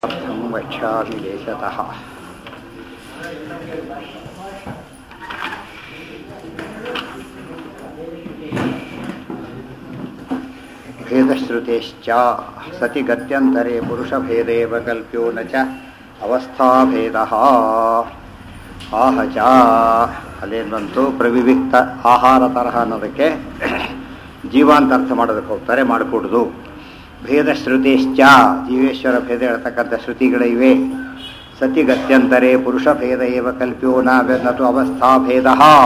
अर्थं वक्ष्यामि देशतः भेदश्रुतेश्च सति गत्यन्तरे पुरुषभेदेव कल्प्यो न च अवस्थाभेदः ಆಹ ಚ ಅಲ್ಲೇನು ಬಂತು ಪ್ರವಿವಿಕ್ತ ಆಹಾರ ತರಹ ಅನ್ನೋದಕ್ಕೆ ಜೀವ ಅಂತ ಅರ್ಥ ಮಾಡೋದಕ್ಕೆ ಹೋಗ್ತಾರೆ ಮಾಡಿಕೊಡುದು ಭೇದ ಶ್ರುತಿಶ್ಚ ಜೀವೇಶ್ವರ ಭೇದ ಹೇಳ್ತಕ್ಕಂಥ ಶ್ರುತಿಗಳಿವೆ ಸತಿ ಗತ್ಯಂತರೆ ಪುರುಷ ಭೇದ ಏವ ಕಲ್ಪ್ಯೋ ನತು ಅವಸ್ಥಾ ಭೇದ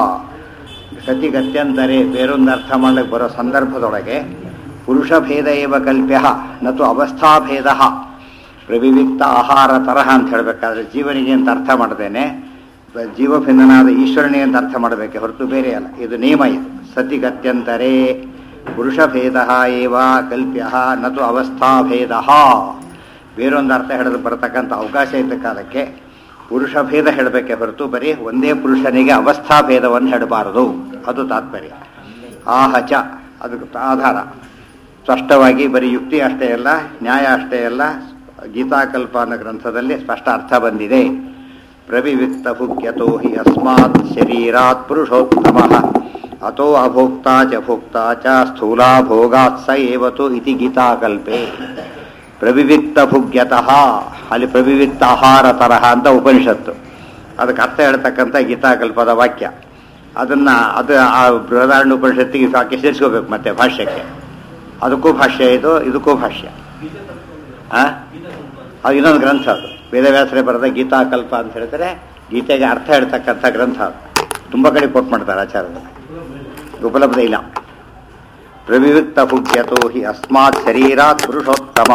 ಸತಿ ಗತ್ಯಂತರೆ ಬೇರೊಂದು ಅರ್ಥ ಮಾಡಲಿಕ್ಕೆ ಬರೋ ಸಂದರ್ಭದೊಳಗೆ ಪುರುಷ ಭೇದ ಏವ ಕಲ್ಪ್ಯ ನತು ಅವಸ್ಥಾ ಭೇದ ಪ್ರವಿವಿಕ್ತ ಆಹಾರ ತರಹ ಅಂತ ಹೇಳಬೇಕಾದ್ರೆ ಜೀವನಿಗೆ ಅಂತ ಅರ್ಥ ಮಾಡ್ದೇನೆ ಜೀವಭಿನ್ನನಾದ ಈಶ್ವರನೇ ಅಂತ ಅರ್ಥ ಮಾಡಬೇಕೆ ಹೊರತು ಬೇರೆ ಅಲ್ಲ ಇದು ನಿಯಮ ಇದು ಸತಿ ಗತ್ಯಂತರೆ ಪುರುಷಭೇದ ಏವ ಕಲ್ಪ್ಯ ನತು ಅವಸ್ಥಾಭೇದ ಬೇರೊಂದು ಅರ್ಥ ಹೇಳಲು ಬರತಕ್ಕಂಥ ಅವಕಾಶ ಇದ್ದ ಕಾಲಕ್ಕೆ ಪುರುಷಭೇದ ಹೇಳಬೇಕೆ ಹೊರತು ಬರೀ ಒಂದೇ ಪುರುಷನಿಗೆ ಅವಸ್ಥಾಭೇದವನ್ನು ಹೇಳಬಾರದು ಅದು ತಾತ್ಪರ್ಯ ಆಹಚ ಅದಕ್ಕೆ ಆಧಾರ ಸ್ಪಷ್ಟವಾಗಿ ಬರೀ ಯುಕ್ತಿ ಅಷ್ಟೇ ಅಲ್ಲ ನ್ಯಾಯ ಅಷ್ಟೇ ಅಲ್ಲ ಗೀತಾಕಲ್ಪ ಅನ್ನೋ ಗ್ರಂಥದಲ್ಲಿ ಸ್ಪಷ್ಟ ಅರ್ಥ ಬಂದಿದೆ ಪ್ರವಿವಿಕ್ತ ಭುಕ್ಯತೋ ಹಿ ಅಸ್ಮಾತ್ ಶರೀರಾತ್ ಪುರುಷೋತ್ತಮ ಅತೋ ಅಭೋಕ್ತಾ ಚ ಭೋಕ್ತಾ ಚ ಸ್ಥೂಲಾ ಭೋಗಾತ್ ಸ ಏವತು ಇತಿ ಗೀತಾಕಲ್ಪೆ ಪ್ರವಿವಿಕ್ತ ಭುಗ್ಯತಃ ಅಲ್ಲಿ ಪ್ರವಿವಿಕ್ತ ಆಹಾರ ತರಹ ಅಂತ ಉಪನಿಷತ್ತು ಅದಕ್ಕೆ ಅರ್ಥ ಹೇಳ್ತಕ್ಕಂಥ ಗೀತಾಕಲ್ಪದ ವಾಕ್ಯ ಅದನ್ನ ಅದು ಆ ಬೃಹದಾರಣ್ಯ ಉಪನಿಷತ್ತಿಗೆ ವಾಕ್ಯ ಸೇರಿಸ್ಕೋಬೇಕು ಮತ್ತೆ ಭಾಷ್ಯಕ್ಕೆ ಅದಕ್ಕೂ ಭಾಷ್ಯ ಇದು ಇದಕ್ಕೂ ಭಾಷ್ಯ ಆ ಅದು ಇನ್ನೊಂದು ಗ್ರಂಥ ಅದು ವೇದವ್ಯಾಸರೇ ಬರೆದ ಗೀತಾಕಲ್ಪ ಅಂತ ಹೇಳ್ತಾರೆ ಗೀತೆಗೆ ಅರ್ಥ ಹೇಳ್ತಕ್ಕಂಥ ಗ್ರಂಥ ಅದು ತುಂಬ ಕಡೆ ಕೋಟ್ ಮಾಡ್ತಾರೆ ಆಚಾರ್ಯದಲ್ಲಿ ಉಪಲಬ್ಧ ಇಲ್ಲ ಪ್ರವಿವಿಕ್ತ ಭುಗ್ಯತೋ ಹಿ ಅಸ್ಮಾತ್ ಶರೀರಾತ್ ಪುರುಷೋತ್ತಮ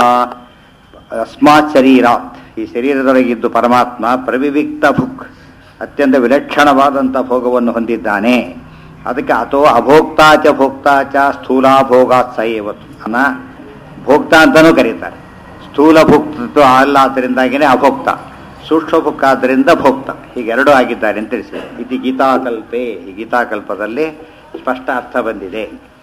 ಅಸ್ಮಾತ್ ಶರೀರಾತ್ ಈ ಶರೀರದೊಳಗಿದ್ದು ಪರಮಾತ್ಮ ಪ್ರವಿವಿಕ್ತ ಭುಕ್ ಅತ್ಯಂತ ವಿಲಕ್ಷಣವಾದಂಥ ಭೋಗವನ್ನು ಹೊಂದಿದ್ದಾನೆ ಅದಕ್ಕೆ ಅಥೋ ಅಭೋಕ್ತಾ ಚ ಭೋಕ್ತಾ ಚ ಸ್ಥೂಲಾ ಭೋಗಾತ್ ಸ ಏವತ್ತು ಅನ್ನ ಭೋಕ್ತಾ ಅಂತಲೂ ಕರೀತಾರೆ ಸ್ಥೂಲ ಭುಕ್ತ ಅಲ್ಲ ಆದ್ದರಿಂದಾಗಿನೇ ಅಭೋಕ್ತ ಸೂಕ್ಷ್ಮ ಭುಕ್ ಆದ್ದರಿಂದ ಭೋಕ್ತ ಹೀಗೆರಡೂ ಆಗಿದ್ದಾರೆ ಅಂತ ತಿಳಿಸಿದೆ ಇದು ಗೀತಾಕಲ್ಪೆ ಈ ಗೀತಾಕಲ್ಪದಲ್ಲಿ ಸ್ಪಷ್ಟ ಅರ್ಥ ಬಂದಿದೆ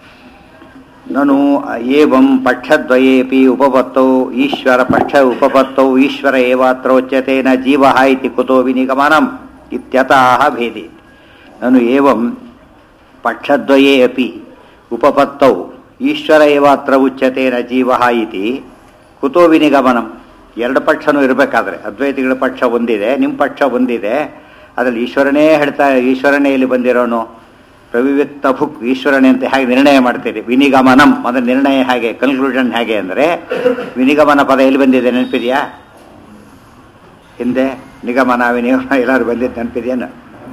ನನು ಏವಂ ಪಕ್ಷದ್ವಯೇಪಿ ಉಪಪತ್ತೌ ಈಶ್ವರ ಪಕ್ಷ ಉಪಪತ್ತೌ ಈಶ್ವರ ಏವಾತ್ರೋಚ್ಯತೆ ನ ಜೀವ ಇತಿ ಕುತೋ ವಿನಿಗಮನಂ ಇತ್ಯತಃ ಭೇದಿ ನನು ಏವಂ ಪಕ್ಷದ್ವಯೇ ಅಪಿ ಉಪಪತ್ತೌ ಈಶ್ವರ ಏವಾತ್ರ ಉಚ್ಯತೆ ನ ಜೀವ ಇತಿ ಕುತೋ ವಿನಿಗಮನಂ ಎರಡು ಪಕ್ಷನೂ ಇರಬೇಕಾದ್ರೆ ಅದ್ವೈತಿಗಳ ಪಕ್ಷ ಒಂದಿದೆ ನಿಮ್ಮ ಪಕ್ಷ ಒಂದಿದೆ ಅದರಲ್ಲಿ ಈಶ್ವರನೇ ಹೇಳ್ತಾ ಈಶ್ವರನೇ ಇಲ್ಲಿ ಬಂದಿರೋನು ಪ್ರವಿವಿಕ್ತ ಭುಕ್ ಈಶ್ವರನೇ ಅಂತ ಹೇಗೆ ನಿರ್ಣಯ ಮಾಡ್ತೀರಿ ವಿನಿಗಮನಂ ಅದರ ನಿರ್ಣಯ ಹೇಗೆ ಕನ್ಕ್ಲೂಷನ್ ಹೇಗೆ ಅಂದರೆ ವಿನಿಗಮನ ಪದ ಎಲ್ಲಿ ಬಂದಿದೆ ನೆನಪಿದೆಯಾ ಹಿಂದೆ ನಿಗಮನ ವಿನಿಗಮನ ಎಲ್ಲರೂ ಬಂದಿದ್ದು ನೆನಪಿದೆಯೇನು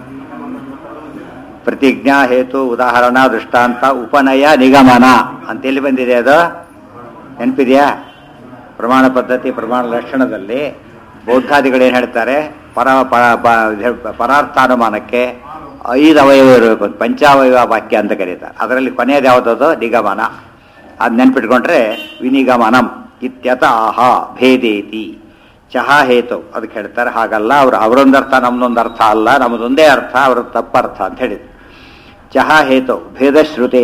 ಪ್ರತಿಜ್ಞಾ ಹೇತು ಉದಾಹರಣಾ ದೃಷ್ಟಾಂತ ಉಪನಯ ನಿಗಮನ ಅಂತ ಎಲ್ಲಿ ಬಂದಿದೆ ಅದು ನೆನಪಿದೆಯಾ ಪ್ರಮಾಣ ಪದ್ಧತಿ ಪ್ರಮಾಣ ಲಕ್ಷಣದಲ್ಲಿ ಬೌದ್ಧಾದಿಗಳು ಏನು ಹೇಳ್ತಾರೆ ಪರ ಪರಾರ್ಥಾನುಮಾನಕ್ಕೆ ಐದು ಅವಯವ ಇರಬೇಕು ಪಂಚಾವಯವ ವಾಕ್ಯ ಅಂತ ಕರೀತಾರೆ ಅದರಲ್ಲಿ ಕೊನೆಯದು ಯಾವುದದು ನಿಗಮನ ಅದು ನೆನ್ಪಿಟ್ಕೊಂಡ್ರೆ ವಿನಿಗಮನಂ ಇತ್ಯತ ಆಹ ಭೇದೇತಿ ಚಹಾ ಹೇತು ಅದಕ್ಕೆ ಹೇಳ್ತಾರೆ ಹಾಗಲ್ಲ ಅವ್ರು ಅವರೊಂದು ಅರ್ಥ ನಮ್ದೊಂದು ಅರ್ಥ ಅಲ್ಲ ನಮ್ಮದೊಂದೇ ಅರ್ಥ ಅವ್ರ ತಪ್ಪರ್ಥ ಅಂತ ಹೇಳಿದ್ರು ಚಹಾ ಹೇತು ಭೇದಶ್ರುತೇ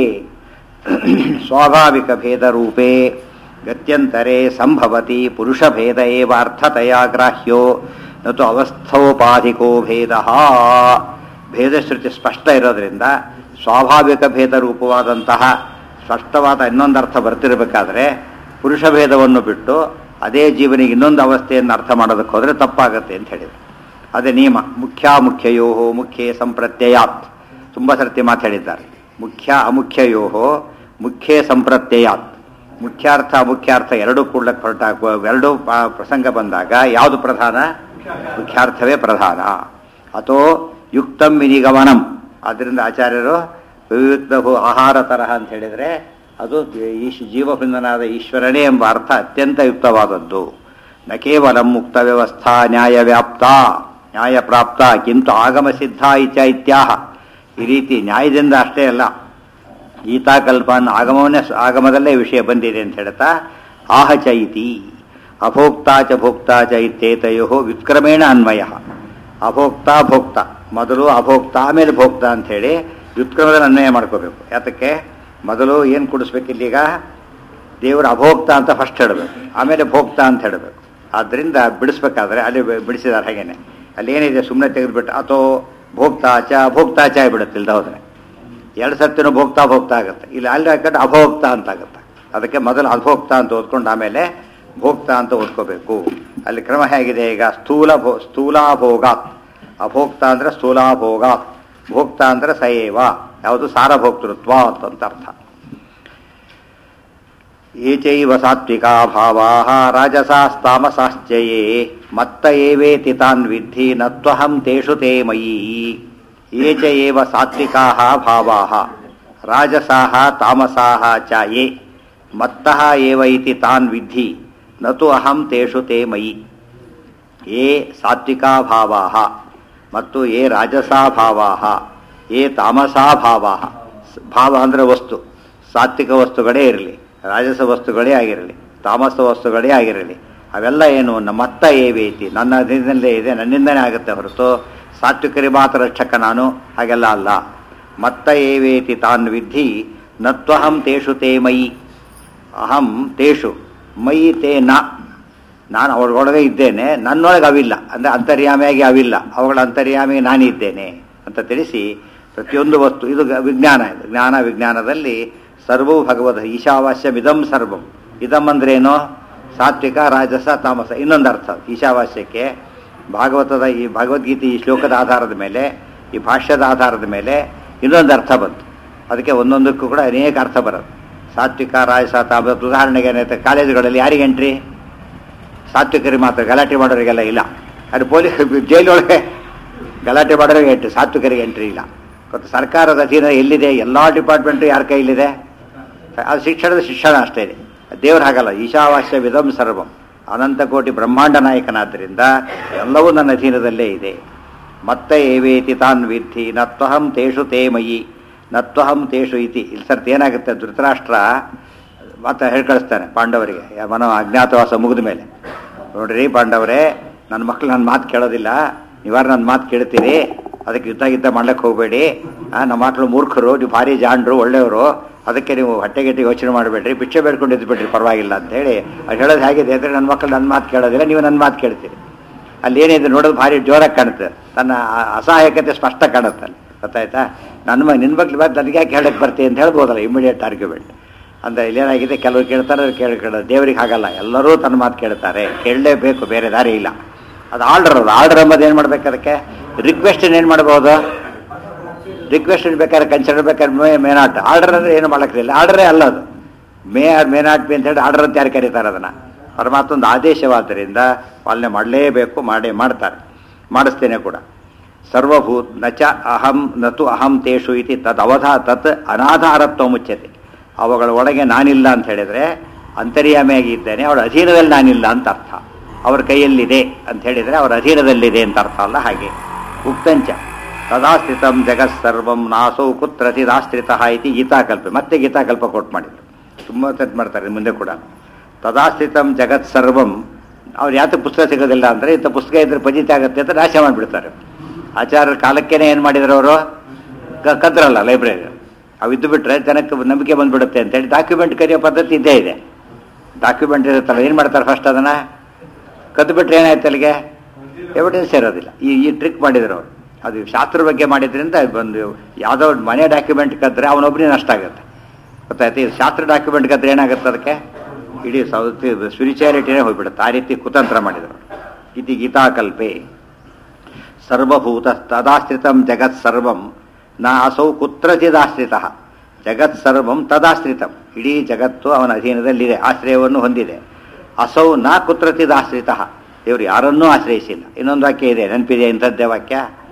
ಸ್ವಾಭಾವಿಕ ಭೇದ ರೂಪೇ ಗತ್ಯಂತರೆ ಸಂಭವತಿ ಪುರುಷಭೇದ ಏವ ಅರ್ಥತೆಯ ಗ್ರಾಹ್ಯೋ ನತು ಅವಸ್ಥೋಪಾಧಿಕೋ ಭೇದ ಭೇದಶ್ರುತಿ ಸ್ಪಷ್ಟ ಇರೋದ್ರಿಂದ ಸ್ವಾಭಾವಿಕ ಭೇದ ರೂಪವಾದಂತಹ ಸ್ಪಷ್ಟವಾದ ಇನ್ನೊಂದು ಅರ್ಥ ಬರ್ತಿರಬೇಕಾದ್ರೆ ಪುರುಷ ಭೇದವನ್ನು ಬಿಟ್ಟು ಅದೇ ಜೀವನಿಗೆ ಇನ್ನೊಂದು ಅವಸ್ಥೆಯನ್ನು ಅರ್ಥ ಮಾಡೋದಕ್ಕೆ ಹೋದರೆ ತಪ್ಪಾಗತ್ತೆ ಅಂತ ಹೇಳಿದರು ಅದೇ ನಿಯಮ ಮುಖ್ಯ ಮುಖ್ಯಯೋ ಮುಖ್ಯೇ ಸಂಪ್ರತ್ಯಯಾತ್ ತುಂಬ ಸರ್ತಿ ಮಾತಾಡಿದ್ದಾರೆ ಮುಖ್ಯ ಅಮುಖ್ಯಯೋ ಮುಖ್ಯೇ ಸಂಪ್ರತ್ಯಯಾತ್ ಮುಖ್ಯಾರ್ಥ ಅಮುಖ್ಯಾರ್ಥ ಎರಡೂ ಕೂಡ್ಲಕ್ಕೆ ಹೊರಟಾಗ ಎರಡೂ ಪ್ರಸಂಗ ಬಂದಾಗ ಯಾವುದು ಪ್ರಧಾನ ಮುಖ್ಯಾರ್ಥವೇ ಪ್ರಧಾನ ಅಥೋ ಯುಕ್ತಂ ವಿನಿಗಮನಂ ಆದ್ದರಿಂದ ಆಚಾರ್ಯರು ವಿವಿಕ್ತ ಆಹಾರ ತರಹ ಅಂತ ಹೇಳಿದರೆ ಅದು ಈಶ್ ಜೀವಭಿನ್ನನಾದ ಈಶ್ವರನೇ ಎಂಬ ಅರ್ಥ ಅತ್ಯಂತ ಯುಕ್ತವಾದದ್ದು ನ ಕೇವಲ ಮುಕ್ತ ವ್ಯವಸ್ಥಾ ನ್ಯಾಯ ವ್ಯಾಪ್ತ ನ್ಯಾಯ ಪ್ರಾಪ್ತ ಕಿಂತು ಆಗಮ ಸಿದ್ಧ ಇತ್ಯ ಇತ್ಯಾಹ ಈ ರೀತಿ ನ್ಯಾಯದಿಂದ ಅಷ್ಟೇ ಅಲ್ಲ ಗೀತಾಕಲ್ಪ ಅನ್ನೋ ಆಗಮವನ್ನೇ ಆಗಮದಲ್ಲೇ ವಿಷಯ ಬಂದಿದೆ ಅಂತ ಹೇಳ್ತಾ ಆಹ ಚ ಇತಿ ಅಭೋಕ್ತಾ ಚ ಭೋಕ್ತಾ ಚ ಇತ್ಯೇತಯೋ ವ್ಯುತ್ಕ್ರಮೇಣ ಅನ್ವಯ ಅಭೋಕ್ತಾ ಭೋಕ್ತ ಮೊದಲು ಅಭೋಕ್ತ ಆಮೇಲೆ ಭೋಕ್ತ ಅಂಥೇಳಿ ವ್ಯುತ್ಕ್ರಮದಲ್ಲಿ ಅನ್ವಯ ಮಾಡ್ಕೋಬೇಕು ಯಾತಕ್ಕೆ ಮೊದಲು ಏನು ಕುಡಿಸ್ಬೇಕಿಲ್ಲೀಗ ದೇವರ ಅಭೋಕ್ತ ಅಂತ ಫಸ್ಟ್ ಹೇಳಬೇಕು ಆಮೇಲೆ ಭೋಕ್ತ ಅಂತ ಹೇಳಬೇಕು ಆದ್ದರಿಂದ ಬಿಡಿಸ್ಬೇಕಾದ್ರೆ ಅಲ್ಲಿ ಬಿ- ಬಿಡಿಸಿದ್ದಾರೆ ಹಾಗೇನೆ ಅಲ್ಲಿ ಏನಿದೆ ಸುಮ್ಮನೆ ತೆಗೆದುಬಿಟ್ಟು ಅಥೋ ಭೋಕ್ತಾಚ ಭೋಕ್ತಾಚ ಆಗಿಬಿಡುತ್ತೆ ಇಲ್ದ ಹೋದ್ರೆ ಎರಡು ಸತ್ತಿನೂ ಭೋಕ್ತಾ ಭೋಕ್ತಾ ಆಗುತ್ತೆ ಇಲ್ಲಿ ಅಲ್ಲಿ ಹಾಕೊಂಡು ಅಭೋಕ್ತ ಅಂತ ಆಗುತ್ತೆ ಅದಕ್ಕೆ ಮೊದಲು ಅಭೋಕ್ತ ಅಂತ ಓದ್ಕೊಂಡು ಆಮೇಲೆ ಭೋಕ್ತ ಅಂತ ಓದ್ಕೋಬೇಕು ಅಲ್ಲಿ ಕ್ರಮ ಹೇಗಿದೆ ಈಗ ಸ್ಥೂಲ ಭೋ ಸ್ಥೂಲಾಭೋಗಾತ್ ಅಭೋಕ್ತ ಅಂದ್ರೆ ಸ್ಥೂಲಾಭೋಗಾತ್ ಭೋಕ್ತ ಅಂದ್ರೆ ಸಯೇವ ಯಾವುದು ಸಾರಭೋಕ್ತೃತ್ವ ಅಂತ ಅರ್ಥ ये चैव सात्विका भावाः राजसास्तामसाश्चये मत्त एवेति तान् विद्धि न त्वहं तेषु ते मयि ये च एव सात्विकाः भावाः राजसाः तामसाः च ये मत्तः एव इति तान् विद्धि न तु अहं तेषु ते मयि ये ಸಾತ್ವಿಕಾ ಭಾವಾಹ ಮತ್ತು ಯೇ ರಾಜಸಾ ಭಾವಾಹ ಯೇ ತಾಮಸಾ ಭಾವಾಹ ಸ್- ಭಾವ ಅಂದರೆ ವಸ್ತು ಸಾತ್ವಿಕ ವಸ್ತುಗಳೇ ಇರಲಿ ರಾಜಸ ವಸ್ತುಗಳೇ ಆಗಿರಲಿ ತಾಮಸ ವಸ್ತುಗಳೇ ಆಗಿರಲಿ ಅವೆಲ್ಲ ಏನು ನಮ್ಮತ್ತ ಏವೇತಿ ನನ್ನ ಅಧೀನದಲ್ಲೇ ಇದೆ ನನ್ನಿಂದನೇ ಆಗುತ್ತೆ ಹೊರತು ಸಾತ್ವಿಕರಿಗೆ ಮಾತ್ರ ರಕ್ಷಕ ನಾನು ಹಾಗೆಲ್ಲ ಅಲ್ಲ ಮತ್ತ ಏವೇತಿ ತಾನ್ ವಿಧಿ ನತ್ವಹಂ ತೇಷು ತೇ ಮಯಿ ಅಹಂ ತೇಷು ಮಯಿ ತೇ ನ ನಾನು ಅವಳೊಳಗೆ ಇದ್ದೇನೆ ನನ್ನೊಳಗೆ ಅವಿಲ್ಲ ಅಂದರೆ ಅಂತರ್ಯಾಮಿಯಾಗಿ ಅವಿಲ್ಲ ಅವುಗಳ ಅಂತರ್ಯಾಮಿ ನಾನಿದ್ದೇನೆ ಅಂತ ತಿಳಿಸಿ ಪ್ರತಿಯೊಂದು ವಸ್ತು ಇದು ಗ- ವಿಜ್ಞಾನ ಇದು ಜ್ಞಾನ ವಿಜ್ಞಾನದಲ್ಲಿ ಸರ್ವವು ಭಗವದ್ ಈಶಾವಾಸ್ಯಮಿದಂ ಸರ್ವಂ ಇದಂ ಅಂದ್ರೇನು ಸಾತ್ವಿಕ ರಾಜಸ ತಾಮಸ ಇನ್ನೊಂದು ಅರ್ಥ ಈಶಾವಾಸ್ಯಕ್ಕೆ ಭಾಗವತದ ಈ ಭಗವದ್ಗೀತೆ ಈ ಶ್ಲೋಕದ ಆಧಾರದ ಮೇಲೆ ಈ ಭಾಷ್ಯದ ಆಧಾರದ ಮೇಲೆ ಇನ್ನೊಂದು ಅರ್ಥ ಬಂತು ಅದಕ್ಕೆ ಒಂದೊಂದಕ್ಕೂ ಕೂಡ ಅನೇಕ ಅರ್ಥ ಬರುತ್ತೆ ಸಾತ್ವಿಕ ರಾಜಸ ತಾಮಸ ಉದಾಹರಣೆಗೆ ಏನಾಯ್ತು ಕಾಲೇಜುಗಳಲ್ಲಿ ಯಾರಿಗೆ ಎಂಟ್ರಿ ಸಾತ್ವಿಕರಿಗೆ ಮಾತ್ರ ಗಲಾಟೆ ಮಾಡೋರಿಗೆಲ್ಲ ಇಲ್ಲ ಅದು ಪೊಲೀಸ್ ಜೈಲೊಳಗೆ ಗಲಾಟೆ ಮಾಡೋರಿಗೆ ಎಂಟ್ರಿ ಸಾತ್ವಿಕರಿಗೆ ಎಂಟ್ರಿ ಇಲ್ಲ ಮತ್ತು ಸರ್ಕಾರದ ಅಧೀನ ಎಲ್ಲಿದೆ ಎಲ್ಲ ಡಿಪಾರ್ಟ್ಮೆಂಟು ಯಾರ ಕೈಲಿದೆ ಅದು ಶಿಕ್ಷಣದ ಶಿಕ್ಷಣ ಅಷ್ಟೇ ಇದೆ ದೇವ್ರು ಹಾಗಲ್ಲ ಈಶಾವಾಸ್ಯ ವಿಧಂ ಸರ್ವಂ ಅನಂತ ಕೋಟಿ ಬ್ರಹ್ಮಾಂಡ ನಾಯಕನಾದ್ದರಿಂದ ಎಲ್ಲವೂ ನನ್ನ ಅಧೀನದಲ್ಲೇ ಇದೆ ಮತ್ತೆ ಏವೇತಿ ತಾನ್ ವಿಧಿ ನತ್ವಹಂ ತೇಷು ತೇ ಮಯಿ ನತ್ವಹಂ ತೇಷು ಇತಿ ಇಲ್ಲಿ ಸರ್ತಿ ಏನಾಗುತ್ತೆ ಧೃತರಾಷ್ಟ್ರ ಮತ್ತೆ ಹೇಳಿ ಕಳಿಸ್ತಾನೆ ಪಾಂಡವರಿಗೆ ಯಾ- ಮನೋ ಅಜ್ಞಾತವಾಸ ಮುಗಿದ ಮೇಲೆ ನೋಡ್ರಿ ಪಾಂಡವರೇ ನನ್ನ ಮಕ್ಳು ನನ್ನ ಮಾತು ಕೇಳೋದಿಲ್ಲ ನೀವಾರು ನನ್ನ ಮಾತು ಕೇಳ್ತೀರಿ ಅದಕ್ಕೆ ಯುದ್ಧ ಗಿದ್ದ ಮಾಡ್ಲಿಕ್ಕೆ ಹೋಗಬೇಡಿ ನಮ್ಮ ಮಕ್ಕಳು ಮೂರ್ಖರು ನೀವು ಭಾರಿ ಜಾಂಡ್ರು ಒಳ್ಳೆಯವರು ಅದಕ್ಕೆ ನೀವು ಹೊಟ್ಟೆಗೆಟ್ಟಿ ಯೋಚನೆ ಮಾಡಬೇಡ್ರಿ ಭಿಕ್ಷೆ ಬೇಡ್ಕೊಂಡು ಇದ್ಬಿಡ್ರಿ ಪರವಾಗಿಲ್ಲ ಅಂತ ಹೇಳಿ ಅದು ಹೇಳೋದು ಹೇಗಿದೆ ಅಂದರೆ ನನ್ನ ಮಕ್ಕಳು ನನ್ನ ಮಾತು ಕೇಳೋದಿಲ್ಲ ನೀವು ನನ್ನ ಮಾತು ಕೇಳ್ತೀರಿ ಅಲ್ಲಿ ಏನಿದೆ ನೋಡೋದು ಭಾರಿ ಜೋರಾಗಿ ಕಾಣುತ್ತೆ ತನ್ನ ಅ- ಅಸಹಾಯಕತೆ ಸ್ಪಷ್ಟ ಕಾಣುತ್ತೆ ಅಲ್ಲಿ ಗೊತ್ತಾಯ್ತಾ ನನ್ನ ಮ ನಿನ್ನ ಬಗ್ಗೆ ಬಂದು ನನಗೆ ಯಾಕೆ ಹೇಳಕ್ಕೆ ಬರ್ತೀನಿ ಅಂತ ಹೇಳ್ಬೋದಲ್ಲ ಇಮಿಡಿಯೇಟ್ ಆರ್ಗ್ಯುಮೆಂಟ್ ಅಂದರೆ ಇಲ್ಲೇನಾಗಿದೆ ಕೆಲವರು ಕೇಳ್ತಾರೆ ಕೇಳಿ ಕೇಳೋದು ದೇವರಿಗೆ ಹಾಗಲ್ಲ ಎಲ್ಲರೂ ತನ್ನ ಮಾತು ಕೇಳ್ತಾರೆ ಕೇಳಲೇಬೇಕು ಬೇರೆ ದಾರಿ ಇಲ್ಲ ಅದು ಆರ್ಡರ್ ಅದು ಆರ್ಡರ್ ಎಂಬುದು ಏನು ಮಾಡ್ಬೇಕು ಅದಕ್ಕೆ ರಿಕ್ವೆಸ್ಟ್ ಏನು ಮಾಡ್ಬೋದು ರಿಕ್ವೆಸ್ಟ್ ಬೇಕಾದ್ರೆ ಕನ್ಸಿಡರ್ ಬೇಕಾದ್ರೆ ಮೇ ಮೇ ನಾಟ್ ಆರ್ಡರ್ ಅಂದರೆ ಏನು ಮಾಡೋಕ್ಕಿಲ್ಲ ಆರ್ಡರೇ ಅಲ್ಲ ಅದು may or may not be ಅಂತ ಹೇಳಿ ಆರ್ಡರ್ ಅಂತ ಯಾರು ಕರೀತಾರೆ ಅದನ್ನು ಪರಮಾತ್ಮಂದು ಆದೇಶವಾದ್ದರಿಂದ ಪಾಲನೆ ಮಾಡಲೇಬೇಕು ಮಾಡೇ ಮಾಡ್ತಾರೆ ಮಾಡಿಸ್ತೇನೆ ಕೂಡ ಸರ್ವಭೂತ್ ನ ಚ ಅಹಂ ನತು ಅಹಂ ತೇಷು ಇತಿ ತದ್ ಅವಧಾ ತತ್ ಅನಾಧಾರತ್ವ ಮುಚ್ಚತೆ ಅವುಗಳ ಒಳಗೆ ನಾನಿಲ್ಲ ಅಂತ ಹೇಳಿದರೆ ಅಂತರ್ಯಾಮಿಯಾಗಿ ಇದ್ದೇನೆ ಅವಳ ಅಧೀನದಲ್ಲಿ ನಾನಿಲ್ಲ ಅಂತ ಅರ್ಥ ಅವರ ಕೈಯಲ್ಲಿದೆ ಅಂತ ಹೇಳಿದರೆ ಅವರ ಅಧೀನದಲ್ಲಿದೆ ಅಂತ ಅರ್ಥ ಅಲ್ಲ ಹಾಗೆ ಉಕ್ತಂಚ ತದಾಸ್ಥಿತಂ ಜಗತ್ಸರ್ವಂ ನಾಸೌ ಕುತ್ರತಿದಾಶ್ರಿತ ಇತಿ ಗೀತಾಕಲ್ಪ ಮತ್ತೆ ಗೀತಾಕಲ್ಪ ಕೊಟ್ಟು ಮಾಡಿದ್ರು ತುಂಬ ಸೆಟ್ ಮಾಡ್ತಾರೆ ಮುಂದೆ ಕೂಡ ತದಾಸ್ಥಿತಂ ಜಗತ್ಸರ್ವಂ ಅವ್ರು ಯಾತ ಪುಸ್ತಕ ಸಿಗೋದಿಲ್ಲ ಅಂದರೆ ಇಂಥ ಪುಸ್ತಕ ಇದ್ರೆ ಪಜಿತ ಆಗುತ್ತೆ ಅಂತ ನಾಶ ಮಾಡಿಬಿಡ್ತಾರೆ ಆಚಾರ್ಯರ ಕಾಲಕ್ಕೇನೆ ಏನು ಮಾಡಿದ್ರು ಅವರು ಕದ್ರಲ್ಲ ಲೈಬ್ರರಿ ಅವು ಇದ್ದು ಬಿಟ್ರೆ ಜನಕ್ಕೆ ನಂಬಿಕೆ ಬಂದ್ಬಿಡುತ್ತೆ ಅಂತೇಳಿ ಡಾಕ್ಯುಮೆಂಟ್ ಕರೆಯೋ ಪದ್ಧತಿ ಇದ್ದೇ ಇದೆ ಡಾಕ್ಯುಮೆಂಟ್ ಇರುತ್ತಲ್ಲ ಏನು ಮಾಡ್ತಾರೆ ಫಸ್ಟ್ ಅದನ್ನು ಕದ್ದು ಬಿಟ್ರೆ ಏನಾಯ್ತು ಅಲ್ಲಿಗೆ ಎವಿಡೆನ್ಸ್ ಇರೋದಿಲ್ಲ ಈ ಈ ಟ್ರಿಕ್ ಮಾಡಿದ್ರು ಅವರು ಅದು ಶಾಸ್ತ್ರ ಬಗ್ಗೆ ಮಾಡಿದ್ರಿಂದ ಬಂದು ಯಾವುದೋ ಒಂದು ಮನೆ ಡಾಕ್ಯುಮೆಂಟ್ ಕದ್ರೆ ಅವನೊಬ್ಬನೇ ನಷ್ಟ ಆಗುತ್ತೆ ಗೊತ್ತಾಯ್ತು ಇದು ಶಾಸ್ತ್ರ ಡಾಕ್ಯುಮೆಂಟ್ ಕದ್ರೆ ಏನಾಗುತ್ತೆ ಅದಕ್ಕೆ ಇಡೀ ಸೌತಿ ಸ್ಪಿರಿಚುಯಾಲಿಟಿನೇ ಹೋಗ್ಬಿಡುತ್ತೆ ಆ ರೀತಿ ಕುತಂತ್ರ ಮಾಡಿದರು ಇತಿ ಗೀತಾಕಲ್ಪೆ ಸರ್ವಭೂತ ತದಾಶ್ರಿತಂ ಜಗತ್ ಸರ್ವಂ ನ ಅಸೌ ಕುತ್ರಚಿದಾಶ್ರಿತ ಜಗತ್ ಸರ್ವಂ ತದಾಶ್ರಿತಂ ಇಡೀ ಜಗತ್ತು ಅವನ ಅಧೀನದಲ್ಲಿದೆ ಆಶ್ರಯವನ್ನು ಹೊಂದಿದೆ ಅಸೌ ನ ಕುತ್ರಚಿದಾಶ್ರಿತ ಇವರು ಯಾರನ್ನೂ ಆಶ್ರಯಿಸಿಲ್ಲ ಇನ್ನೊಂದು ವಾಕ್ಯ ಇದೆ ನೆನಪಿದೆ ಇಂಥದ್ದೇ ವಾಕ್ಯ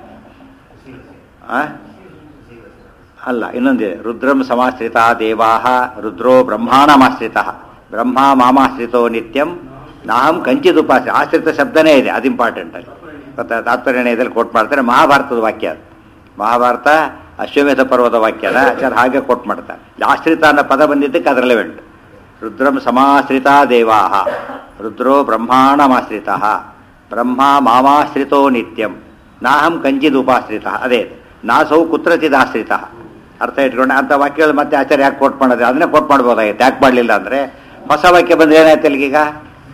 ಆ? ಅಲ್ಲ ಇನ್ನೊಂದಿದೆ ರುದ್ರಂ ಸಮಾಶ್ರಿತ ದೇವಾಹ ರುದ್ರೋ ಬ್ರಹ್ಮಾಣಮಾಶ್ರಿತ ಬ್ರಹ್ಮ ಮಾಮಾಶ್ರಿತೋ ನಿತ್ಯಂ ನಾಹಂ ಕಂಚಿದ್ ಉಪಾಸ ಆಶ್ರಿತ ಶಬ್ದನೇ ಇದೆ ಅದು ಇಂಪಾರ್ಟೆಂಟ್ ಅಲ್ಲಿ ಗೊತ್ತಾ ತಾತ್ಪರ್ಯದಲ್ಲಿ ಕೋಟ್ ಮಾಡ್ತಾರೆ ಮಹಾಭಾರತದ ವಾಕ್ಯ ಅದು ಮಹಾಭಾರತ ಅಶ್ವಮೇಧ ಪರ್ವದ ವಾಕ್ಯನ ಆಚಾರ ಹಾಗೆ ಕೋಟ್ ಮಾಡ್ತಾರೆ ಆಶ್ರಿತ ಅನ್ನೋ ಪದ ಬಂದಿದ್ದಕ್ಕೆ ಅದು ರೆಲೆವೆಂಟ್ ರುದ್ರಂ ಸಮಾಶ್ರಿತ ದೇವಾಹ ರುದ್ರೋ ಬ್ರಹ್ಮಾಣಮಾಶ್ರಿತ ಬ್ರಹ್ಮ ಮಾಮಾಶ್ರಿತೋ ನಿತ್ಯಂ ನಾಹಂ ಕಂಚಿದ್ ಉಪಾಶ್ರಿತ ಅದೇ ನಾಸೌ ಕುತ್ರಚಿದಾಶ್ರಿತ ಅರ್ಥ ಇಟ್ಕೊಂಡೆ ಅಂತ ವಾಕ್ಯಗಳು ಮತ್ತೆ ಆಚಾರ್ಯ ಯಾಕೆ ಕೋಟ್ ಮಾಡೋದು ಅದನ್ನೇ ಕೋಟ್ ಮಾಡ್ಬೋದಾಗಿತ್ತು ಯಾಕೆ ಮಾಡಲಿಲ್ಲ ಅಂದರೆ ಹೊಸ ವಾಕ್ಯ ಬಂದ್ರೆ ಏನಾಯ್ತು ಅಲ್ಲಿಗೀಗ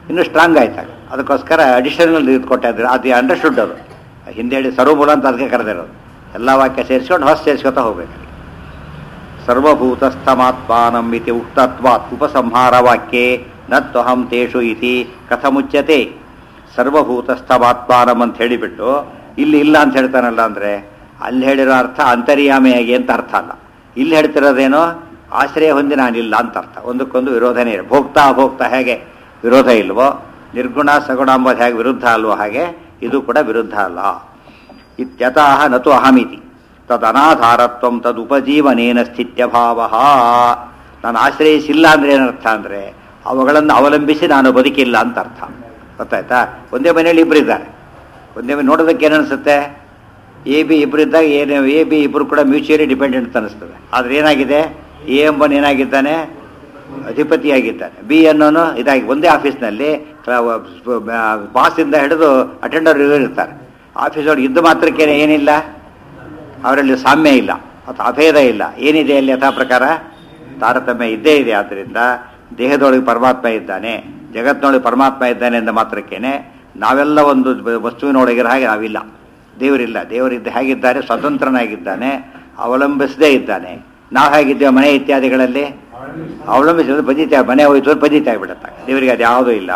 ಇನ್ನೂ ಸ್ಟ್ರಾಂಗ್ ಆಯ್ತಾಗ ಅದಕ್ಕೋಸ್ಕರ ಅಡಿಷನಲ್ ಇದು ಕೊಟ್ಟಿದ್ರು ಅದು ಅಂಡರ್ಸ್ಟುಡ್ ಅದು ಹಿಂದೆ ಹೇಳಿ ಸರ್ವಮೂಲ ಅಂತ ಅದಕ್ಕೆ ಕರೆದಿರೋದು ಎಲ್ಲ ವಾಕ್ಯ ಸೇರಿಸ್ಕೊಂಡು ಹೊಸ ಸೇರಿಸ್ಕೊತಾ ಹೋಗ್ಬೇಕು ಸರ್ವಭೂತಸ್ಥಮಾತ್ಮಾನಂ ಇತಿ ಉಕ್ತತ್ವಾತ್ ಉಪಸಂಹಾರ ವಾಕ್ಯೆ ನತ್ವಹಂ ತೇಷು ಇತಿ ಕಥಮುಚ್ಯತೆ ಸರ್ವಭೂತಸ್ಥಮಾತ್ಮಾನಂ ಅಂತ ಹೇಳಿಬಿಟ್ಟು ಇಲ್ಲಿ ಇಲ್ಲ ಅಂತ ಹೇಳ್ತಾನಲ್ಲ ಅಂದ್ರೆ ಅಲ್ಲಿ ಹೇಳಿರೋ ಅರ್ಥ ಅಂತರ್ಯಾಮಿಯಾಗಿ ಅಂತ ಅರ್ಥ ಅಲ್ಲ ಇಲ್ಲಿ ಹೇಳ್ತಿರೋದೇನೋ ಆಶ್ರಯ ಹೊಂದಿ ನಾನಿಲ್ಲ ಅಂತ ಅರ್ಥ ಒಂದಕ್ಕೊಂದು ವಿರೋಧನೇ ಇದೆ ಭೋಕ್ತ ಅಭೋಕ್ತ ಹೇಗೆ ವಿರೋಧ ಇಲ್ವೋ ನಿರ್ಗುಣ ಸಗುಣ ಅಂಬೋದು ಹೇಗೆ ವಿರುದ್ಧ ಅಲ್ವೋ ಹಾಗೆ ಇದು ಕೂಡ ವಿರುದ್ಧ ಅಲ್ಲ ಇತ್ಯತಃ ನತು ಅಹಮಿತಿ ತದನಾಧಾರತ್ವಂ ತದುಪಜೀವನೇನ ಸ್ಥಿತ್ಯಭಾವ ನಾನು ಆಶ್ರಯಿಸಿಲ್ಲ ಅಂದ್ರೆ ಏನರ್ಥ ಅಂದ್ರೆ ಅವುಗಳನ್ನು ಅವಲಂಬಿಸಿ ನಾನು ಬದುಕಿಲ್ಲ ಅಂತ ಅರ್ಥ ಗೊತ್ತಾಯ್ತಾ ಒಂದೇ ಮನೆಯಲ್ಲಿ ಇಬ್ಬರು ಇದ್ದಾರೆ ಒಂದೇ ಮನೆ ನೋಡೋದಕ್ಕೆ ಏನು ಅನಿಸುತ್ತೆ ಎ ಬಿ ಇಬ್ಬರು ಇದ್ದಾಗ ಏನು ಎ ಬಿ ಇಬ್ಬರು ಕೂಡ ಮ್ಯೂಚುವಲಿ ಡಿಪೆಂಡೆಂಟ್ ಅನಿಸ್ತದೆ ಆದರೆ ಏನಾಗಿದೆ ಎ ಎಂಬನ್ ಏನಾಗಿದ್ದಾನೆ ಅಧಿಪತಿಯಾಗಿದ್ದಾನೆ ಬಿ ಅನ್ನೋನು ಇದಾಗಿ ಒಂದೇ ಆಫೀಸ್ನಲ್ಲಿ ಬಾಸಿಂದ ಹಿಡಿದು ಅಟೆಂಡರ್ ಇರ್ತಾರೆ ಆಫೀಸ್ ಒಳಗೆ ಇದ್ದು ಮಾತ್ರಕ್ಕೆ ಏನಿಲ್ಲ ಅವರಲ್ಲಿ ಸಾಮ್ಯ ಇಲ್ಲ ಅಥವಾ ಅಭೇದ ಇಲ್ಲ ಏನಿದೆ ಅಲ್ಲಿ ಯಥಾ ಪ್ರಕಾರ ತಾರತಮ್ಯ ಇದ್ದೇ ಇದೆ ಆದ್ದರಿಂದ ದೇಹದೊಳಗೆ ಪರಮಾತ್ಮ ಇದ್ದಾನೆ ಜಗತ್ತಿನೊಳಗೆ ಪರಮಾತ್ಮ ಇದ್ದಾನೆ ಎಂದ ಮಾತ್ರಕ್ಕೇನೆ ನಾವೆಲ್ಲ ಒಂದು ವಸ್ತುವಿನೊಳಗಿರೋ ಹಾಗೆ ನಾವಿಲ್ಲ ದೇವರಿಲ್ಲ ದೇವರಿದ್ದ ಹೇಗಿದ್ದಾನೆ ಸ್ವತಂತ್ರನಾಗಿದ್ದಾನೆ ಅವಲಂಬಿಸದೇ ಇದ್ದಾನೆ ನಾವು ಹೇಗಿದ್ದೇವೆ ಮನೆ ಇತ್ಯಾದಿಗಳಲ್ಲಿ ಅವಲಂಬಿಸಿದ್ರೆ ಬಜಿತಾ ಮನೆ ಹೋಯ್ತು ಬಜಿತಾ ಬಿಡುತ್ತೆ ದೇವರಿಗೆ ಅದು ಯಾವುದೂ ಇಲ್ಲ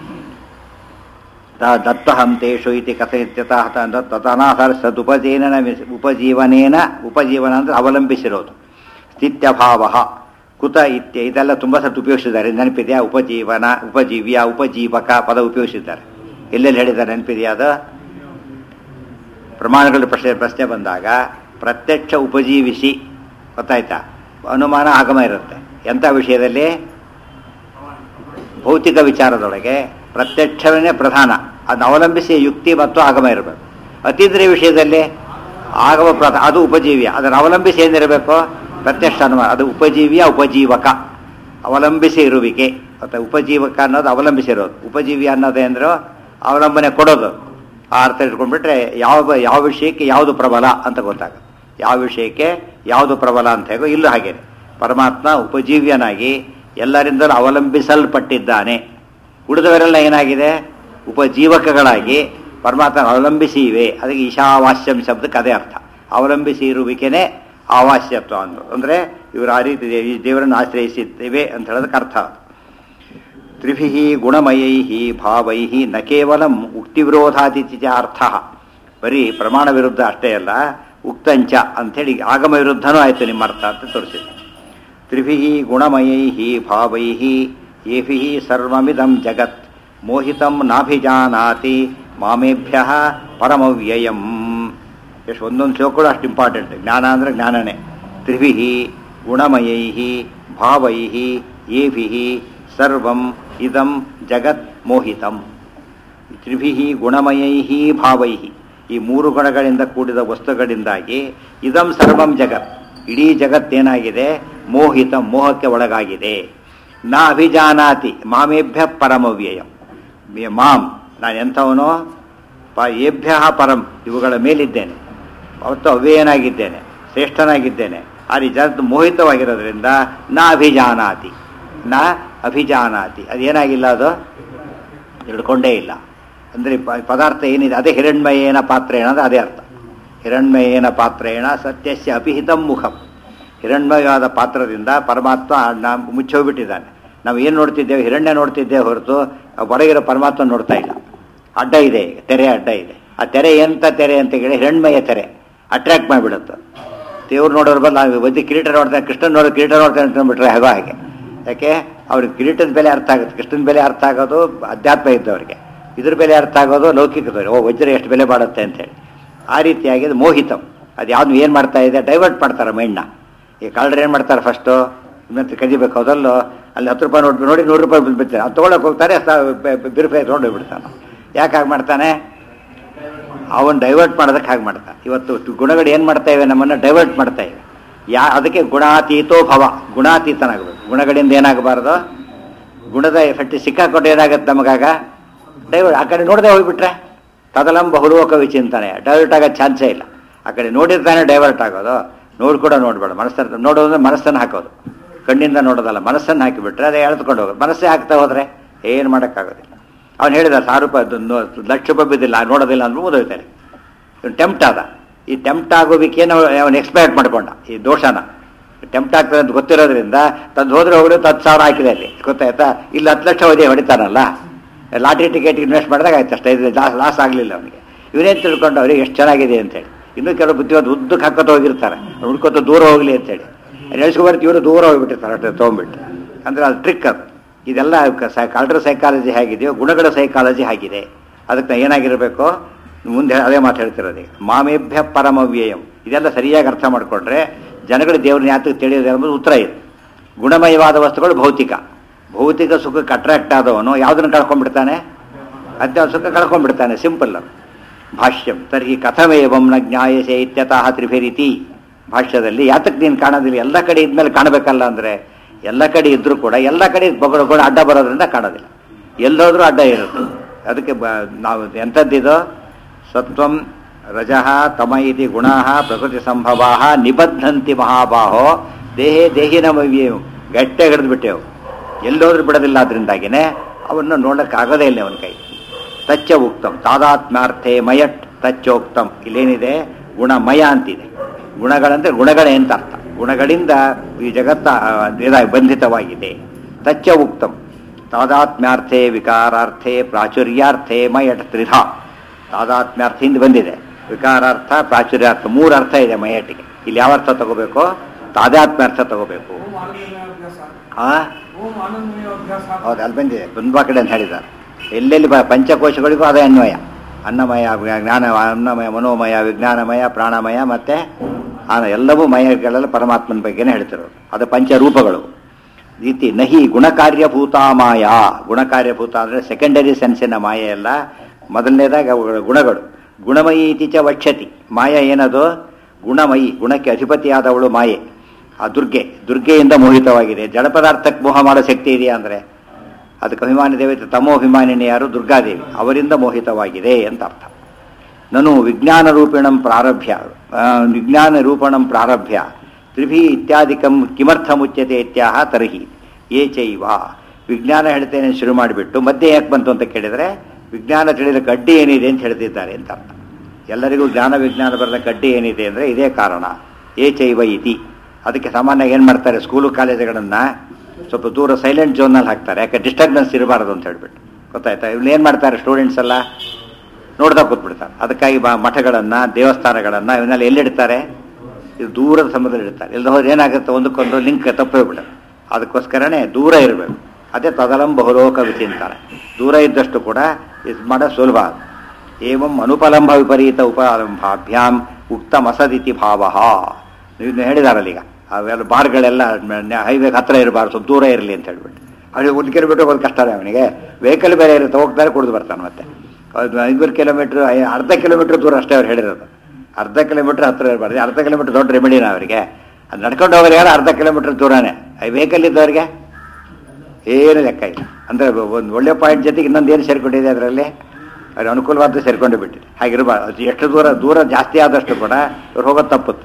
ದತ್ತಹಂತೇಶು ಇತಿ ಕಥಯಿತ್ಯತಃ ತದನಾಧಾರ ಸದುಪಜೀವನ ಉಪಜೀವನೇನ ಉಪಜೀವನ ಅಂದ್ರೆ ಅವಲಂಬಿಸಿರೋದು ಸ್ಥಿತ್ಯಭಾವ ಕುತ ಇತ್ಯ ಇದೆಲ್ಲ ತುಂಬ ಸತ್ತು ಉಪಯೋಗಿಸಿದ್ದಾರೆ ನೆನಪಿದೆಯಾ ಉಪಜೀವನ ಉಪಜೀವ್ಯ ಉಪಜೀವಕ ಪದ ಉಪಯೋಗಿಸಿದ್ದಾರೆ ಎಲ್ಲೆಲ್ಲಿ ಹೇಳಿದ್ದಾರೆ ನೆನಪಿದೆಯಾ ಅದು ಪ್ರಮಾಣಗಳ ಪ್ರಶ್ನೆ ಪ್ರಶ್ನೆ ಬಂದಾಗ ಪ್ರತ್ಯಕ್ಷ ಉಪಜೀವಿಸಿ ಗೊತ್ತಾಯ್ತಾ ಅನುಮಾನ ಆಗಮ ಇರುತ್ತೆ ಎಂಥ ವಿಷಯದಲ್ಲಿ ಭೌತಿಕ ವಿಚಾರದೊಳಗೆ ಪ್ರತ್ಯಕ್ಷವೇ ಪ್ರಧಾನ ಅದನ್ನ ಅವಲಂಬಿಸಿ ಯುಕ್ತಿ ಮತ್ತು ಆಗಮ ಇರಬೇಕು ಅತೀಂದ್ರಿಯ ವಿಷಯದಲ್ಲಿ ಆಗಮ ಪ್ರಧ ಅದು ಉಪಜೀವ್ಯ ಅದನ್ನು ಅವಲಂಬಿಸಿ ಏನಿರಬೇಕು ಪ್ರತ್ಯಕ್ಷ ಅನುಮಾನ ಅದು ಉಪಜೀವ್ಯ ಉಪಜೀವಕ ಅವಲಂಬಿಸಿ ಇರುವಿಕೆ ಮತ್ತು ಉಪಜೀವಕ ಅನ್ನೋದು ಅವಲಂಬಿಸಿರೋದು ಉಪಜೀವ್ಯ ಅನ್ನೋದೇ ಅಂದ್ರೆ ಅವಲಂಬನೆ ಕೊಡೋದು ಆ ಅರ್ಥ ಇಟ್ಕೊಂಡ್ಬಿಟ್ರೆ ಯಾವ ಯಾವ ವಿಷಯಕ್ಕೆ ಯಾವುದು ಪ್ರಬಲ ಅಂತ ಗೊತ್ತಾಗುತ್ತೆ ಯಾವ ವಿಷಯಕ್ಕೆ ಯಾವುದು ಪ್ರಬಲ ಅಂತ ಹೇಗೋ ಇಲ್ಲೂ ಹಾಗೇನೆ ಪರಮಾತ್ಮ ಉಪಜೀವ್ಯನಾಗಿ ಎಲ್ಲರಿಂದಲೂ ಅವಲಂಬಿಸಲ್ಪಟ್ಟಿದ್ದಾನೆ ಉಳಿದವರೆಲ್ಲ ಏನಾಗಿದೆ ಉಪಜೀವಕಗಳಾಗಿ ಪರಮಾತ್ಮ ಅವಲಂಬಿಸಿ ಇವೆ ಅದಕ್ಕೆ ಈಶಾವಾಸ್ಯಂ ಶಬ್ದಕ್ಕೆ ಅದೇ ಅರ್ಥ ಅವಲಂಬಿಸಿ ಇರುವಿಕೆನೇ ಆವಾಸ್ಯತ್ವ ಅಂತ ಅಂದರೆ ಇವರು ಆ ರೀತಿ ಈ ದೇವರನ್ನು ಆಶ್ರಯಿಸಿದ್ದೇವೆ ಅಂತ ಹೇಳೋದಕ್ಕೆ ಅರ್ಥ ತ್ರಿಭಿ ಗುಣಮಯೈ ಭಾವೈ ನ ಕೇವಲ ಉಕ್ತಿವಿರೋಧಾದಿತ್ಯ ಅರ್ಥ ಬರೀ ಪ್ರಮಾಣ ವಿರುದ್ಧ ಅಷ್ಟೇ ಅಲ್ಲ ಉಕ್ತಂಚ ಅಂಥೇಳಿ ಆಗಮ ವಿರುದ್ಧನೂ ಆಯಿತು ನಿಮ್ಮ ಅರ್ಥ ಅಂತ ತೋರಿಸಿದೆ ತ್ರಿಭಿ ಗುಣಮಯೈ ಭಾವೈ ಏಭಿ ಸರ್ವಮಿದಂ ಜಗತ್ ಮೋಹಿತಂ ನಾಭಿಜಾನಾತಿ ಮಾಮೇಭ್ಯ ಪರಮವ್ಯಯಂ ಎಷ್ಟು ಒಂದೊಂದು ಶ್ಲೋಕಗಳು ಅಷ್ಟು ಇಂಪಾರ್ಟೆಂಟ್ ಜ್ಞಾನ ಅಂದರೆ ಜ್ಞಾನನೇ ತ್ರಿಭಿ ಗುಣಮಯೈ ಭಾವೈ ಏಭಿ ಸರ್ವಂ ಇದಂ ಜಗತ್ ಮೋಹಿತಂ ತ್ರಿಭಿ ಗುಣಮಯೈ ಭಾವೈ ಈ ಮೂರು ಗುಣಗಳಿಂದ ಕೂಡಿದ ವಸ್ತುಗಳಿಂದಾಗಿ ಇದಂ ಸರ್ವಂ ಜಗತ್ ಇಡೀ ಜಗತ್ತೇನಾಗಿದೆ ಮೋಹಿತ ಮೋಹಕ್ಕೆ ಒಳಗಾಗಿದೆ ನ ಅಭಿಜಾನಾತಿ ಮಾಮೇಭ್ಯ ಪರಮವ್ಯಯಂ ಮಾಂ ನಾನು ಎಂಥವನು ಪ ಏಭ್ಯ ಪರಂ ಇವುಗಳ ಮೇಲಿದ್ದೇನೆ ಅವತ್ತು ಅವ್ಯಯನಾಗಿದ್ದೇನೆ ಶ್ರೇಷ್ಠನಾಗಿದ್ದೇನೆ ಅಲ್ಲಿ ಜಗತ್ತು ಮೋಹಿತವಾಗಿರೋದ್ರಿಂದ ನ ಅಭಿಜಾನಾತಿ ನ ಅಭಿಜಾನಾತಿ ಅದೇನಾಗಿಲ್ಲ ಅದು ಹಿಡ್ಕೊಂಡೇ ಇಲ್ಲ ಅಂದರೆ ಪದಾರ್ಥ ಏನಿದೆ ಅದೇ ಹಿರಣ್ಮಯೇನ ಪಾತ್ರೇಣ ಅಂದ್ರೆ ಅದೇ ಅರ್ಥ ಹಿರಣ್ಮಯೇನ ಪಾತ್ರೇಣ ಸತ್ಯಸ್ಯ ಅಪಿಹಿತಂ ಮುಖಂ ಹಿರಣ್ಮಯವಾದ ಪಾತ್ರದಿಂದ ಪರಮಾತ್ಮ ನಾವು ಮುಚ್ಚೋಗ್ಬಿಟ್ಟಿದ್ದಾನೆ ನಾವು ಏನು ನೋಡ್ತಿದ್ದೇವೆ ಹಿರಣ್ಯ ನೋಡ್ತಿದ್ದೇವೆ ಹೊರತು ಹೊರಗಿರೋ ಪರಮಾತ್ಮ ನೋಡ್ತಾ ಇಲ್ಲ ಅಡ್ಡ ಇದೆ ಈಗ ತೆರೆ ಅಡ್ಡ ಇದೆ ಆ ತೆರೆ ಎಂತ ತೆರೆ ಅಂತ ಹೇಳಿ ಹಿರಣ್ಮಯ ತೆರೆ ಅಟ್ರಾಕ್ಟ್ ಮಾಡಿಬಿಡುತ್ತೆ ದೇವ್ರು ನೋಡೋರು ಬಂದು ನಾವು ಬದ್ದಿ ಕಿರೀಟ ನೋಡ್ತಾನೆ ಕೃಷ್ಣನ್ ನೋಡೋ ಕಿರೀಟ ನೋಡ್ತಾನೆ ಅಂತ ಅಂದ್ಬಿಟ್ರೆ ಹೇಗೋ ಹಾಗೆ ಯಾಕೆ ಅವ್ರಿಗೆ ಕಿರೀಟದ ಬೆಲೆ ಅರ್ಥ ಆಗುತ್ತೆ ಕೃಷ್ಣನ ಬೆಲೆ ಅರ್ಥ ಆಗೋದು ಅಧ್ಯಾತ್ಮ ಇದ್ದವ್ರಿಗೆ ಇದ್ರ ಬೆಲೆ ಅರ್ಥ ಆಗೋದು ಲೌಕಿಕದವ್ರಿಗೆ ಓ ವಜ್ರ ಎಷ್ಟು ಬೆಲೆ ಬಾಡುತ್ತೆ ಅಂತೇಳಿ ಆ ರೀತಿಯಾಗಿ ಅದು ಮೋಹಿತಂ ಅದು ಯಾವ್ದು ಏನು ಮಾಡ್ತಾ ಇದೆ ಡೈವರ್ಟ್ ಮಾಡ್ತಾರೆ ಮೈಂಡ್ನ ಈ ಕಳ್ಳರು ಏನು ಮಾಡ್ತಾರೆ ಫಸ್ಟು ಇನ್ನಂತ ಕದಿಬೇಕು ಅದಲ್ಲೋ ಅಲ್ಲಿ ಹತ್ತು ರೂಪಾಯಿ ನೋಡಿ ನೋಡಿ ನೂರು ರೂಪಾಯಿ ಬಿಡ್ತಾರೆ ಅವ್ನು ತೊಗೊಳಕ್ಕೆ ಹೋಗ್ತಾರೆ ಬಿರುಪಾಯಿ ತೊಗೊಂಡು ಬಿಡ್ತಾನೆ ಯಾಕೆ ಹಾಗೆ ಮಾಡ್ತಾನೆ ಅವನು ಡೈವರ್ಟ್ ಮಾಡೋದಕ್ಕೆ ಹಾಗೆ ಮಾಡ್ತಾನೆ ಇವತ್ತು ಗುಣಗಳು ಏನು ಮಾಡ್ತಾ ಇವೆ ನಮ್ಮನ್ನು ಡೈವರ್ಟ್ ಮಾಡ್ತಾ ಇವೆ ಯಾ ಅದಕ್ಕೆ ಗುಣಾತೀತೋ ಭವ ಗುಣಾತೀತನಾಗಬೇಕು ಗುಣಗಳಿಂದ ಏನಾಗಬಾರ್ದು ಗುಣದ ಎಫೆಕ್ಟ್ ಸಿಕ್ಕಾಕೊಟ್ಟು ಏನಾಗುತ್ತೆ ನಮಗಾಗ ಡೈವರ್ಟ್ ಆ ಕಡೆ ನೋಡದೆ ಹೋಗ್ಬಿಟ್ರೆ ತದಲಂ ಬಹುಲೋಕ ವಿಚಿಂತನೆ ಡೈವರ್ಟ್ ಆಗೋ ಚಾನ್ಸೇ ಇಲ್ಲ ಆ ಕಡೆ ನೋಡಿರ್ತಾನೆ ಡೈವರ್ಟ್ ಆಗೋದು ನೋಡಿ ಕೂಡ ನೋಡಬೇಡ ಮನಸ್ಸನ್ನು ನೋಡೋದಂದ್ರೆ ಮನಸ್ಸನ್ನು ಹಾಕೋದು ಕಣ್ಣಿಂದ ನೋಡೋದಲ್ಲ ಮನಸ್ಸನ್ನು ಹಾಕಿಬಿಟ್ರೆ ಅದೇ ಎಳೆದುಕೊಂಡು ಹೋಗೋದು ಮನಸ್ಸೇ ಹಾಕ್ತಾ ಹೋದ್ರೆ ಏನು ಮಾಡೋಕ್ಕಾಗೋದಿಲ್ಲ ಅವ್ನು ಹೇಳಿದ ಸಾವಿರ ರೂಪಾಯಿ ಅದು ನೋ- ಲಕ್ಷ ರೂಪಾಯಿ ಬಿದ್ದಿಲ್ಲ ನೋಡೋದಿಲ್ಲ ಅಂದ್ರೆ ಓದೋಯ್ತಾರೆ ಇವ್ನು ಟೆಂಪ್ಟ್ ಆದ ಈ ಟೆಂಪ್ಟ್ ಆಗೋದಕ್ಕೇನು ಅವನು ಎಕ್ಸ್ಪೆಕ್ಟ್ ಮಾಡ್ಕೊಂಡ ಈ ದೋಷನ ಟೆಂಪ್ಟ್ ಆಗ್ತದೆ ಅಂತ ಗೊತ್ತಿರೋದ್ರಿಂದ ತಂದು ಹೋದ್ರೆ ಹೋದ್ರೆ ಹತ್ತು ಸಾವಿರ ಹಾಕಿದೆ ಅಲ್ಲಿ ಗೊತ್ತಾಯ್ತಾ ಇಲ್ಲಿ ಹತ್ತು ಲಕ್ಷ ಹೋದೆ ಹೊಡಿತಾನಲ್ಲ ಲಾಟ್ರಿ ಟಿಕೆಟ್ ಇನ್ವೆಸ್ಟ್ ಮಾಡಿದಾಗ ಆಯ್ತು ಅಷ್ಟೇ ಇದು ಲಾಸ್ ಲಾಸ್ ಆಗಲಿಲ್ಲ ಅವನಿಗೆ ಇವನೇನು ತಿಳ್ಕೊಂಡು ಅವ್ರಿಗೆ ಎಷ್ಟು ಚೆನ್ನಾಗಿದೆ ಅಂತೇಳಿ ಇನ್ನೂ ಕೆಲವು ಬುದ್ಧಿವಂತ ಉದ್ದಕ್ಕೆ ಹಾಕೋತ ಹೋಗಿರ್ತಾರೆ ಹುಡ್ಕೋತ ದೂರ ಹೋಗಲಿ ಅಂತೇಳಿ ನೆನೆಸ್ಕೊಬರ್ತಿ ಇವರು ದೂರ ಹೋಗ್ಬಿಟ್ಟಿರ್ತಾರೆ ಅಷ್ಟೇ ತೊಗೊಂಬಿಟ್ಟು ಅಂದರೆ ಅದು ಟ್ರಿಕ್ ಅದು ಇದೆಲ್ಲ ಕಲ್ಟ್ರ್ ಸೈಕಾಲಜಿ ಹೇಗಿದೆಯೋ ಗುಣಗಳ ಸೈಕಾಲಜಿ ಆಗಿದೆ ಅದಕ್ಕೆ ಏನಾಗಿರಬೇಕು ಮುಂದೆ ಅದೇ ಮಾತು ಹೇಳ್ತಿರೋದು ಈಗ. ಮಾಮೇಭ್ಯ ಪರಮವ್ಯಯಂ ಇದೆಲ್ಲ ಸರಿಯಾಗಿ ಅರ್ಥ ಮಾಡಿಕೊಂಡ್ರೆ ಜನಗಳು ದೇವ್ರನ್ನ ಯಾತಕ್ಕೆ ತಿಳಿಯೋದು ಎಂಬುದು ಉತ್ತರ ಇದೆ ಗುಣಮಯವಾದ ವಸ್ತುಗಳು ಭೌತಿಕ ಭೌತಿಕ ಸುಖಕ್ಕೆ ಅಟ್ರಾಕ್ಟ್ ಆದವನು ಯಾವುದನ್ನು ಕಳ್ಕೊಂಡ್ಬಿಡ್ತಾನೆ ಅಧ್ಯಾತ್ಮ ಸುಖ ಕಳ್ಕೊಂಡ್ಬಿಡ್ತಾನೆ ಸಿಂಪಲ್ ಅದು ಭಾಷ್ಯಂ ತರ್ಹಿ ಕಥಮೇವಂ ನ ಜ್ಞಾಯಸೆ ಇತ್ಯತಃ ತ್ರಿಭಿರಿತಿ ಭಾಷ್ಯದಲ್ಲಿ ಯಾತಕ್ಕೆ ನೀನು ಕಾಣೋದಿಲ್ಲ ಎಲ್ಲ ಕಡೆ ಇದ್ಮೇಲೆ ಕಾಣಬೇಕಲ್ಲ ಅಂದರೆ ಎಲ್ಲ ಕಡೆ ಇದ್ರೂ ಕೂಡ ಎಲ್ಲ ಕಡೆ ಬೊಗಳು ಅಡ್ಡ ಬರೋದ್ರಿಂದ ಕಾಣೋದಿಲ್ಲ ಎಲ್ಲೋದ್ರೂ ಅಡ್ಡ ಇರುತ್ತೆ ಅದಕ್ಕೆ ಬ ನಾವು ಎಂಥದ್ದಿದೋ ಸತ್ವಂ ರಜಃ ತಮ ಇತಿ ಗುಣಾ ಪ್ರಕೃತಿ ಸಂಭವಾ ನಿಬದ್ಧಂತಿ ಮಹಾಬಾಹೋ ದೇಹೇ ದೇಹಿನಮವ್ಯೇವು ಗಟ್ಟೆ ಹಿಡಿದು ಬಿಟ್ಟೆವು ಎಲ್ಲೋದ್ರೂ ಬಿಡೋದಿಲ್ಲ ಅದರಿಂದಾಗಿನೇ ಅವನ್ನು ನೋಡೋಕ್ಕಾಗೋದೇ ಇಲ್ಲ ಅವನ ಕೈ ತಚ್ಚ ಉಕ್ತಂ ತಾದಾತ್ಮ್ಯಾರ್ಥೆ ಮಯಟ್ ತಚ್ಚೋಕ್ತಂ ಇಲ್ಲೇನಿದೆ ಗುಣಮಯ ಅಂತಿದೆ ಗುಣಗಳಂದ್ರೆ ಗುಣಗಳೇ ಅಂತ ಅರ್ಥ ಗುಣಗಳಿಂದ ಈ ಜಗತ್ತ ಆ, ಇದಾಗಿ ಬಂಧಿತವಾಗಿದೆ ತಚ್ಚ ಉಕ್ತಂ ತಾದಾತ್ಮ್ಯಾರ್ಥೆ ವಿಕಾರಾರ್ಥೆ ಪ್ರಾಚುರ್ಯಾರ್ಥೆ ಮಯಟ್ ತ್ರಿಧ ತಾದಾತ್ಮ್ಯಾರ್ಥದಿಂದ ಬಂದಿದೆ ವಿಕಾರಾರ್ಥ ಪ್ರಾಚುರ್ಯಾರ್ಥ ಮೂರು ಅರ್ಥ ಇದೆ ಮಯಟಿಗೆ ಇಲ್ಲಿ ಯಾವ ಅರ್ಥ ತಗೋಬೇಕು ತಾದಾತ್ಮ್ಯಾರ್ಥ ತಗೋಬೇಕು ಓಂ ಆನಂದಮಯ ಅಭ್ಯಾಸ ಆ ಓಂ ಆನಂದಮಯ ಅಭ್ಯಾಸ ಹೌದು ಅಲ್ಲಿ ಬಂದಿದೆ ತುಂಬಾ ಕಡೆ ಅಂತ ಹೇಳಿದ್ದಾರೆ ಎಲ್ಲೆಲ್ಲಿ ಬ- ಪಂಚಕೋಶಗಳಿಗೂ ಅದೇ ಅನ್ವಯ ಅನ್ನಮಯ ಜ್ಞಾ- ಜ್ಞಾನ ಅನ್ನಮಯ ಮನೋಮಯ ವಿಜ್ಞಾನಮಯ ಪ್ರಾಣಮಯ ಮತ್ತೆ ಆನ ಎಲ್ಲವೂ ಮಯಗಳೆಲ್ಲ ಪರಮಾತ್ಮನ ಬಗ್ಗೆನೇ ಹೇಳ್ತಿರೋದು ಅದು ಪಂಚರೂಪಗಳು ರೀತಿ ನಹಿ ಗುಣಕಾರ್ಯಭೂತ ಮಾಯ ಗುಣಕಾರ್ಯಭೂತ ಅಂದರೆ ಸೆಕೆಂಡರಿ ಸೆನ್ಸಿನ ಮಾಯೆ ಎಲ್ಲ ಮೊದಲನೇದಾಗಿ ಅವುಗಳ ಗುಣಗಳು ಗುಣಮಯಿ ಇತಿಚ ವಕ್ಷತಿ ಮಾಯ ಏನದು ಗುಣಮಯಿ ಗುಣಕ್ಕೆ ಅಧಿಪತಿಯಾದವಳು ಮಾಯೆ ಆ ದುರ್ಗೆ ದುರ್ಗೆಯಿಂದ ಮೋಹಿತವಾಗಿದೆ ಜಡ ಪದಾರ್ಥಕ್ಕೆ ಮೋಹ ಮಾಡೋ ಶಕ್ತಿ ಇದೆಯಾ ಅಂದರೆ ಅದಕ್ಕೆ ಅಭಿಮಾನಿ ದೇವತೆ ತಮೋಭಿಮಾನಿನಿ ಯಾರು ದುರ್ಗಾದೇವಿ ಅವರಿಂದ ಮೋಹಿತವಾಗಿದೆ ಅಂತ ಅರ್ಥ ನನು ವಿಜ್ಞಾನ ರೂಪಿಣಂ ಪ್ರಾರಭ್ಯ ಆ, ವಿಜ್ಞಾನ ರೂಪಣಂ ಪ್ರಾರಭ್ಯ ತ್ರಿಭಿ ಇತ್ಯಾದಿಕಂ ಕಿಮರ್ಥಮುಚ್ಯತೆ ಇತ್ಯಾಹ ತರ್ಹಿ ಏ ಚೈವ ವಿಜ್ಞಾನ ಹೇಳ್ತೇನೆ ಶುರು ಮಾಡಿಬಿಟ್ಟು ಮಧ್ಯೆ ಯಾಕೆ ಬಂತು ಅಂತ ಕೇಳಿದರೆ ವಿಜ್ಞಾನ ತಿಳಿದ ಅಡ್ಡಿ ಏನಿದೆ ಅಂತ ಹೇಳ್ತಿದ್ದಾರೆ ಅಂತ ಅರ್ಥ ಎಲ್ಲರಿಗೂ ಜ್ಞಾನ ವಿಜ್ಞಾನ ಬರದ ಅಡ್ಡಿ ಏನಿದೆ ಅಂದರೆ ಇದೇ ಕಾರಣ ಏ ಚೈವ ಇತಿ ಅದಕ್ಕೆ ಸಾಮಾನ್ಯ ಏನು ಮಾಡ್ತಾರೆ ಸ್ಕೂಲು ಕಾಲೇಜುಗಳನ್ನು ಸ್ವಲ್ಪ ದೂರ ಸೈಲೆಂಟ್ ಝೋನಲ್ಲಿ ಹಾಕ್ತಾರೆ ಯಾಕೆ ಡಿಸ್ಟರ್ಬೆನ್ಸ್ ಇರಬಾರ್ದು ಅಂತ ಹೇಳ್ಬಿಟ್ಟು ಗೊತ್ತಾಯ್ತಾ ಇವ್ನು ಏನು ಮಾಡ್ತಾರೆ ಸ್ಟೂಡೆಂಟ್ಸ್ ಎಲ್ಲ ನೋಡ್ತಾ ಕೂತ್ಬಿಡ್ತಾರೆ ಅದಕ್ಕಾಗಿ ಬ ಮಠಗಳನ್ನು ದೇವಸ್ಥಾನಗಳನ್ನು ಇವನ್ನೆಲ್ಲ ಎಲ್ಲಿಡ್ತಾರೆ ಇದು ದೂರದ ಸಮಯದಲ್ಲಿ ಇಡ್ತಾರೆ ಇಲ್ಲಿ ಹೋದ್ರೆ ಏನಾಗುತ್ತೆ ಒಂದಕ್ಕೊಂದು ಲಿಂಕ್ ತಪ್ಪೋಗ್ಬಿಡುತ್ತೆ ಅದಕ್ಕೋಸ್ಕರನೇ ದೂರ ಇರಬೇಕು ಅದೇ ತದಲಂ ಬಹುಲೋಕ ವಿಚಿಂತನೆ ದೂರ ಇದ್ದಷ್ಟು ಕೂಡ ಇದು ಮಾಡೋದು ಸುಲಭ ಏವಂ ಅನುಪಲಂಬ ವಿಪರೀತ ಉಪಲಂಬಾಭ್ಯಾಂ ಉಕ್ತಮ ಅಸದಿತಿ ಭಾವ ನೀವು ಹೇಳಿದಾರಲ್ಲ ಈಗ ಅವೆಲ್ಲ ಬಾರ್ಗಳೆಲ್ಲ ಹೈವೇಗೆ ಹತ್ರ ಇರಬಾರ್ದು ಸ್ವಲ್ಪ ದೂರ ಇರಲಿ ಅಂತ ಹೇಳ್ಬಿಟ್ಟು ಅವನಿಗೆ ಒಂದು ಕಿಲೋಮೀಟರ್ ಹೋಗೋದು ಕಷ್ಟನೇ ಅವನಿಗೆ ವೆಹಿಕಲ್ ಬೇರೆ ಇರುತ್ತೆ ಹೋಗ್ತಾರೆ ಕುಡಿದು ಬರ್ತಾನೆ ಮತ್ತೆ ಅದು ಐನೂರು ಕಿಲೋಮೀಟ್ರ್ ಅರ್ಧ ಕಿಲೋಮೀಟ್ರ್ ದೂರ ಅಷ್ಟೇ ಅವ್ರು ಹೇಳಿರೋದು ಅರ್ಧ ಕಿಲೋಮೀಟ್ರ್ ಹತ್ರ ಇರಬಾರ್ದು ಅರ್ಧ ಕಿಲೋಮೀಟ್ರ್ ದೊಡ್ಡ ರೆಮಿಡಿನ ಅವರಿಗೆ ಅದು ನಡ್ಕೊಂಡು ಹೋಗೋರು ಯಾರು ಅರ್ಧ ಕಿಲೋಮೀಟ್ರ್ ದೂರನೇ ವೆಹಿಕಲ್ ಇದ್ದವ್ರಿಗೆ ಏನು ಲೆಕ್ಕ ಇಲ್ಲ ಅಂದರೆ ಒಂದು ಒಳ್ಳೆ ಪಾಯಿಂಟ್ ಜೊತೆಗೆ ಇನ್ನೊಂದು ಏನು ಸೇರ್ಕೊಂಡಿದೆ ಅದರಲ್ಲಿ ಅದು ಅನುಕೂಲವಾದ ಸೇರ್ಕೊಂಡು ಬಿಟ್ಟಿದೆ ಹಾಗಿರಬಾರ್ದು ಅದು ಎಷ್ಟು ದೂರ ದೂರ ಜಾಸ್ತಿ ಆದಷ್ಟು ಕೂಡ ಇವ್ರು ಹೋಗೋದು ತಪ್ಪುತ್ತೆ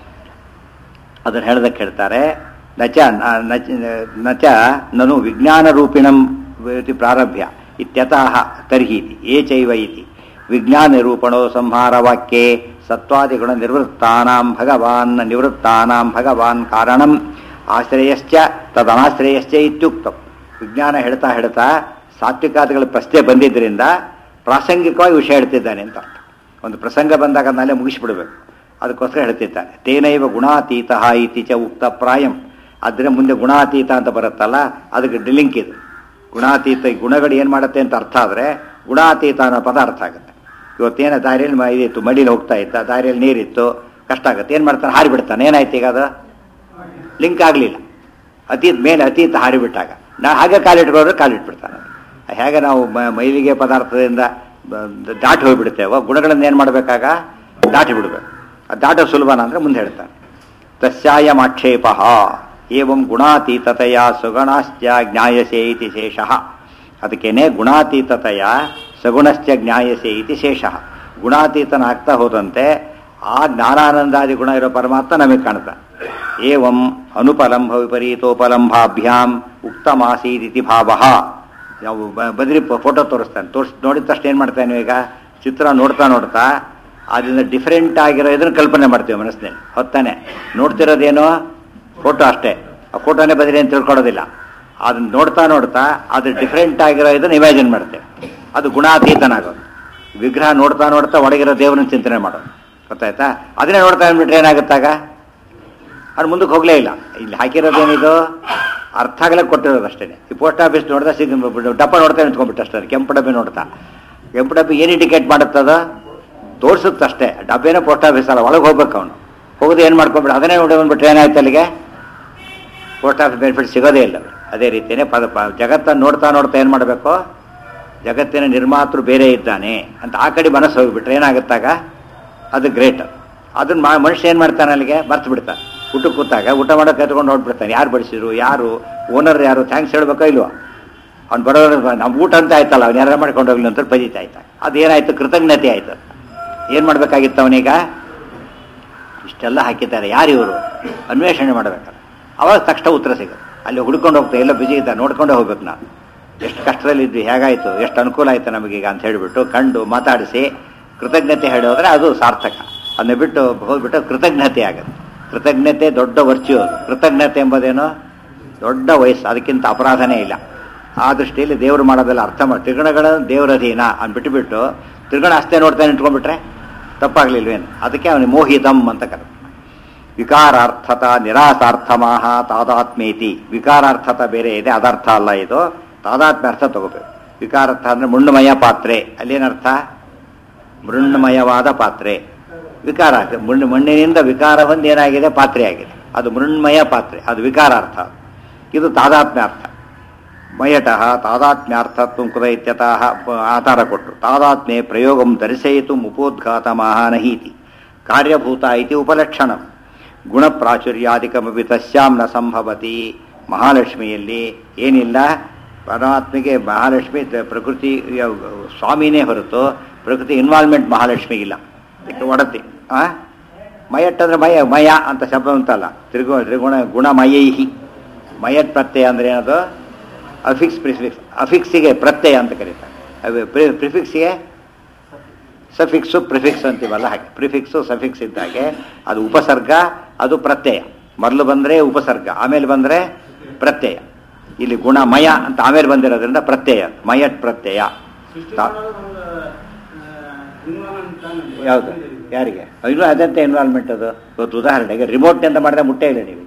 ಅದನ್ನು ಹೇಳ್ದಕ್ಕೆ ಹೇಳ್ತಾರೆ ನಚ ನ- ನಚ ನಚ ನನು ವಿಜ್ಞಾನ ರೂಪಿಣಂ ಇತಿ ಪ್ರಾರಭ್ಯ ಇತ್ಯತಃ ತರ್ಹಿ ಇತಿ ಏ ಚೈವ ಇತಿ ವಿಜ್ಞಾನ ನಿರೂಪಣೋ ಸಂಹಾರ ವಾಕ್ಯೆ ಸತ್ವಾದಿಗುಣ ನಿವೃತ್ತಾನಾಂ ಭಗವಾನ್ ನಿವೃತ್ತಾನಾಂ ಭಗವಾನ್ ಕಾರಣಂ ಆಶ್ರಯಶ್ಚ ತದನಾಶ್ರಯಶ್ಚ ಇತ್ಯುಕ್ತಂ ವಿಜ್ಞಾನ ಹೇಳ್ತಾ ಹೇಳ್ತಾ ಸಾತ್ವಿಕಾದಿಗಳ ಪ್ರಶ್ನೆ ಬಂದಿದ್ದರಿಂದ ಪ್ರಾಸಂಗಿಕವಾಗಿ ವಿಷಯ ಹೇಳ್ತಿದ್ದಾನೆ ಅಂತ ಅರ್ಥ ಒಂದು ಪ್ರಸಂಗ ಬಂದಾಗ ಅದನ್ನೆಲ್ಲ ಮುಗಿಸ್ಬಿಡ್ಬೇಕು ಅದಕ್ಕೋಸ್ಕರ ಹೇಳ್ತಿದ್ದಾನೆ ತೇನೈವ ಗುಣಾತೀತ ಇತಿ ಚ ಉಕ್ತ ಪ್ರಾಯಂ ಆದರೆ ಮುಂದೆ ಗುಣಾತೀತ ಅಂತ ಬರುತ್ತಲ್ಲ ಅದಕ್ಕೆ ಡಿಲಿಂಕ್ ಇದು ಗುಣಾತೀತ ಈ ಗುಣಗಳು ಏನು ಮಾಡುತ್ತೆ ಅಂತ ಅರ್ಥ ಆದರೆ ಗುಣಾತೀತ ಅನ್ನೋ ಪದ ಅರ್ಥ ಆಗುತ್ತೆ ಇವತ್ತೇನ ದಾರಿಯಲ್ಲಿ ಮ- ಇದಿತ್ತು ಮಡಿಲಿ ಹೋಗ್ತಾ ಇತ್ತ ದಾರಿಯಲ್ಲಿ ನೀರಿತ್ತು ಕಷ್ಟ ಆಗುತ್ತೆ ಏನು ಮಾಡ್ತಾನೆ ಹಾರಿಬಿಡ್ತಾನೆ ಏನಾಯ್ತು ಈಗ ಅದು ಲಿಂಕ್ ಆಗಲಿಲ್ಲ ಅತೀತ್ ಮೇಲೆ ಅತೀತ ಹಾರಿಬಿಟ್ಟಾಗ ನಾ ಹಾಗೆ ಕಾಲಿಟ್ಕೊಂಡ್ರೆ ಕಾಲಿಟ್ಬಿಡ್ತಾನೆ ಹೇಗೆ ನಾವು ಮ- ಮೈಲಿಗೆ ಪದಾರ್ಥದಿಂದ ಬ- ದಾಟಿ ಹೋಗ್ಬಿಡ್ತೇವೋ ಗುಣಗಳನ್ನು ಏನು ಮಾಡಬೇಕಾಗ ದಾಟಿ ಬಿಡಬೇಕು ಅದು ದಾಟೋ ಸುಲಭನ ಅಂದರೆ ಮುಂದೆ ಹೇಳ್ತಾನೆ ತಸ್ಯಾಯಮಾಕ್ಷೇಪ ಏವಂ ಗುಣಾತೀತತೆಯ ಸುಗುಣಶ್ಚ ಜ್ಞಾಯಸೆ ಇತಿ ಶೇಷಃ ಅದಕ್ಕೇನೆ ಗುಣಾತೀತತೆಯ ಸಗುಣಶ್ಚ ಜ್ಞಾಯಸೆ ಇತಿ ಶೇಷಃ ಗುಣಾತೀತನಾಗ್ತಾ ಹೋದಂತೆ ಆ ಜ್ಞಾನಾನಂದಾದಿ ಗುಣ ಇರೋ ಪರಮಾತ್ಮ ನಮಗೆ ಕಾಣ್ತಾನೆ ಏವಂ ಅನುಪಲಂಭ ವಿಪರೀತೋಪಲಂಭಾಭ್ಯಾಂ ಉಕ್ತಮಾಸೀದಿತಿ ಭಾವ ನಾವು ಬ- ಬದ್ರಿ ಫೋಟೋ ತೋರಿಸ್ತಾನೆ ತೋರಿಸ್ ನೋಡಿದ ತಕ್ಷಣ ಏನು ಮಾಡ್ತಾನೆ ಈಗ ಚಿತ್ರ ನೋಡ್ತಾ ನೋಡ್ತಾ ಅದರಿಂದ ಡಿಫ್ರೆಂಟ್ ಆಗಿರೋ ಇದನ್ನು ಕಲ್ಪನೆ ಮಾಡ್ತೀವಿ ಮನಸ್ಸಿನಲ್ಲಿ ಹೊತ್ತಾನೆ ನೋಡ್ತಿರೋದೇನೋ ಫೋಟೋ ಅಷ್ಟೇ ಆ ಫೋಟೋನೇ ಬದ್ರಿ ಅಂತ ತಿಳ್ಕೊಳ್ಳೋದಿಲ್ಲ ಅದನ್ನ ನೋಡ್ತಾ ನೋಡ್ತಾ ಅದು ಡಿಫ್ರೆಂಟ್ ಆಗಿರೋ ಇದನ್ನು ಇಮ್ಯಾಜಿನ್ ಮಾಡ್ತೇವೆ ಅದು ಗುಣಾತೀತನಾಗೋದು ವಿಗ್ರಹ ನೋಡ್ತಾ ನೋಡ್ತಾ ಒಳಗಿರೋ ದೇವರನ್ನ ಚಿಂತನೆ ಮಾಡೋದು ಗೊತ್ತಾಯ್ತಾ ಅದನ್ನೇ ನೋಡ್ತಾ ಅಂದ್ಬಿಟ್ರೆ ಏನಾಗುತ್ತಾಗ ಅದು ಮುಂದಕ್ಕೆ ಹೋಗಲೇ ಇಲ್ಲ ಇಲ್ಲಿ ಹಾಕಿರೋದೇನಿದು ಅರ್ಥ ಆಗಲಕ್ಕೆ ಕೊಟ್ಟಿರೋದು ಅಷ್ಟೇ ಈ ಪೋಸ್ಟ್ ಆಫೀಸ್ ನೋಡ್ತಾ ಸಿಗ್ ಡಬ್ಬ ನೋಡ್ತಾ ನಿಂತ್ಕೊಂಡ್ಬಿಟ್ಟು ಅಷ್ಟೇ ಕೆಂಪು ಡಬ್ಬೆ ನೋಡ್ತಾ ಕೆಂಪು ಡಬ್ಬೆ ಏನು ಇಂಡಿಕೇಟ್ ಮಾಡುತ್ತದ ತೋರಿಸುತ್ತಷ್ಟೇ ಡಬ್ಬೆನೇ ಪೋಸ್ಟ್ ಆಫೀಸ್ ಅಲ್ಲ ಒಳಗೆ ಹೋಗ್ಬೇಕು ಅವನು ಹೋಗೋದು ಏನು ಮಾಡ್ಕೊಂಡ್ಬಿಟ್ಟು ಅದನ್ನೇ ನೋಡಿ ಬಂದ್ಬಿಟ್ರೆ ಏನಾಯ್ತು ಅಲ್ಲಿಗೆ ಪೋಸ್ಟ್ ಆಫೀಸ್ ಬೆನಿಫಿಟ್ ಸಿಗೋದೇ ಇಲ್ಲ ಅದೇ ರೀತಿಯೇ ಪದ ಪ- ಜಗತ್ತನ್ನು ನೋಡ್ತಾ ನೋಡ್ತಾ ಏನು ಮಾಡಬೇಕು ಜಗತ್ತಿನ ನಿರ್ಮಾತೃ ಬೇರೆ ಇದ್ದಾನೆ ಅಂತ ಆ ಕಡೆ ಮನಸ್ಸು ಹೋಗಿಬಿಟ್ರೆ ಏನಾಗುತ್ತಾಗ ಅದು ಗ್ರೇಟ್ ಅದನ್ನ ಮಾ ಮನುಷ್ಯ ಏನು ಮಾಡ್ತಾನೆ ಅಲ್ಲಿಗೆ ಮರ್ತು ಬಿಡ್ತಾನೆ ಊಟ ಕೂತಾಗ ಊಟ ಮಾಡೋಕೆ ಎತ್ಕೊಂಡು ನೋಡ್ಬಿಡ್ತಾನೆ ಯಾರು ಬಡಿಸಿದ್ರು ಯಾರು ಓನರ್ ಯಾರು ಥ್ಯಾಂಕ್ಸ್ ಹೇಳ್ಬೇಕೋ ಇಲ್ವೋ ಅವ್ನು ಬರೋರು ನಮ್ಮ ಊಟ ಅಂತ ಆಯ್ತಲ್ಲ ಅವ್ನು ಯಾರು ಮಾಡ್ಕೊಂಡು ಹೋಗ್ಲಿ ಅಂತ ಬದೀತಾ ಆಯ್ತಾ ಅದೇನಾಯ್ತು ಕೃತಜ್ಞತೆ ಆಯ್ತು ಏನು ಮಾಡ್ಬೇಕಾಗಿತ್ತು ಅವನೀಗ ಇಷ್ಟೆಲ್ಲ ಹಾಕಿದ್ದಾರೆ ಯಾರು ಇವರು ಅನ್ವೇಷಣೆ ಮಾಡಬೇಕಲ್ಲ ಅವಾಗ ತಕ್ಷಣ ಉತ್ತರ ಸಿಗುತ್ತೆ ಅಲ್ಲಿ ಹುಡ್ಕೊಂಡು ಹೋಗ್ತಾ ಎಲ್ಲ ಬಿಜಿ ಇದ್ದ ನೋಡ್ಕೊಂಡೇ ಹೋಗ್ಬೇಕು ನಾವು ಎಷ್ಟು ಕಷ್ಟದಲ್ಲಿದ್ವಿ ಹೇಗಾಯಿತು ಎಷ್ಟು ಅನುಕೂಲ ಆಯಿತು ನಮಗೀಗ ಅಂತ ಹೇಳಿಬಿಟ್ಟು ಕಂಡು ಮಾತಾಡಿಸಿ ಕೃತಜ್ಞತೆ ಹೇಳೋದ್ರೆ ಅದು ಸಾರ್ಥಕ ಅದನ್ನ ಬಿಟ್ಟು ಹೋಗ್ಬಿಟ್ಟು ಕೃತಜ್ಞತೆ ಆಗುತ್ತೆ ಕೃತಜ್ಞತೆ ದೊಡ್ಡ ವರ್ಚ್ಯೂ ಅದು ಕೃತಜ್ಞತೆ ಎಂಬುದೇನು ದೊಡ್ಡ ವಯಸ್ಸು ಅದಕ್ಕಿಂತ ಅಪರಾಧನೇ ಇಲ್ಲ ಆ ದೃಷ್ಟಿಯಲ್ಲಿ ದೇವರು ಮಾಡೋದೆಲ್ಲ ಅರ್ಥ ಮಾಡಿ ತ್ರಿಗುಣಗಳ ದೇವರ ಅಧೀನ ಅಂತ ಬಿಟ್ಟುಬಿಟ್ಟು ತ್ರಿಗುಣ ಅಷ್ಟೇ ನೋಡ್ತಾ ನಿಂತ್ಕೊಂಡ್ಬಿಟ್ರೆ ತಪ್ಪಾಗ್ಲಿಲ್ವೇನು ಅದಕ್ಕೆ ಅವನಿಗೆ ಮೋಹಿತಂ ಅಂತ ಕರೆ ವಿಕಾರಾರ್ಥತ ನಿರಾಸಾರ್ಥಮಾಹ ತಾದಾತ್ಮೇತಿ ವಿಕಾರಾರ್ಥತ ಬೇರೆ ಇದೆ ಅದರ್ಥ ಅಲ್ಲ ಇದು ತಾದಾತ್ಮ್ಯ ಅರ್ಥ ತಗೋಬೇಕು ವಿಕಾರಾರ್ಥ ಅಂದ್ರೆ ಮೃಣ್ಣಮಯ ಪಾತ್ರೆ ಅಲ್ಲೇನರ್ಥ ಮೃಣ್ಮಯವಾದ ಪಾತ್ರೆ ವಿಕಾರ ಮಣ್ಣು ಮಣ್ಣಿನಿಂದ ವಿಕಾರ ಹೊಂದಿ ಏನಾಗಿದೆ ಪಾತ್ರೆ ಆಗಿದೆ ಅದು ಮೃಣ್ಮಯ ಪಾತ್ರೆ ಅದು ವಿಕಾರಾರ್ಥ ಇದು ತಾದಾತ್ಮ್ಯಾರ್ಥ ಮಯಟಃ ತಾದಾತ್ಮ್ಯಾರ್ಥತ್ವ ಕುತ ಇತ್ಯತಃ ಪ- ಆಧಾರ ಕೊಟ್ಟರು ತಾದಾತ್ಮ್ಯೆ ಪ್ರಯೋಗಂ ದರ್ಶಯಿತು ಉಪೋದ್ಘಾತ ಮಹಾನಹೀತಿ ಕಾರ್ಯಭೂತ ಇತಿ ಉಪಲಕ್ಷಣ ಗುಣಪ್ರಾಚುರ್ಯಾದಿಕಮಪಿ ತಸ್ಯಾಂ ನ ಸಂಭವತಿ ಮಹಾಲಕ್ಷ್ಮಿಯಲ್ಲಿ ಏನಿಲ್ಲ ಪರಮಾತ್ಮೆಗೆ ಮಹಾಲಕ್ಷ್ಮಿ ತ- ಪ್ರಕೃತಿ ಯ- ಸ್ವಾಮಿನೇ ಹೊರತು ಪ್ರಕೃತಿ ಇನ್ವಾಲ್ವ್ಮೆಂಟ್ ಮಹಾಲಕ್ಷ್ಮಿಗಿಲ್ಲ ಇದಕ್ಕೆ ಒಡತಿ ಆ ಮಯಟ್ ಅಂದ್ರೆ ಮಯ ಮಯ ಅಂತ ಶಬ್ದ ಉಂಟಲ್ಲ ತ್ರಿಗು ತ್ರಿಗುಣ ಗುಣಮಯೈಹಿ ಮಯಟ್ ಪ್ರತ್ಯಯ ಅಂದ್ರೆ ಏನದು ಅಫಿಕ್ಸ್ ಪ್ರಿಫಿಕ್ಸ್ ಅಫಿಕ್ಸಿಗೆ ಪ್ರತ್ಯಯ ಅಂತ ಕರೀತಾರೆ ಅದು ಪ್ರಿ- ಪ್ರಿಫಿಕ್ಸಿಗೆ ಸಫಿಕ್ಸು ಪ್ರಿಫಿಕ್ಸ್ ಅಂತೀವಲ್ಲ ಹಾಗೆ ಪ್ರಿಫಿಕ್ಸು ಸಫಿಕ್ಸ್ ಇದ್ದಾಗೆ ಅದು ಉಪಸರ್ಗ ಅದು ಪ್ರತ್ಯಯ ಮೊದಲು ಬಂದರೆ ಉಪಸರ್ಗ ಆಮೇಲೆ ಬಂದರೆ ಪ್ರತ್ಯಯ ಇಲ್ಲಿ ಗುಣಮಯ ಅಂತ ಆಮೇಲೆ ಬಂದಿರೋದ್ರಿಂದ ಪ್ರತ್ಯಯ ಮಯಟ್ ಪ್ರತ್ಯಯ ತಾ- ಯಾವುದು ಯಾರಿಗೆ ಇನ್ನೂ ಅದಂತ ಇನ್ವಾಲ್ವ್ಮೆಂಟ್ ಅದು ಇವತ್ತು ಉದಾಹರಣೆಗೆ ರಿಮೋಟ್ನಿಂದ ಮಾಡಿದ್ರೆ ಮುಟ್ಟೆ ಇಲ್ಲ ನೀವು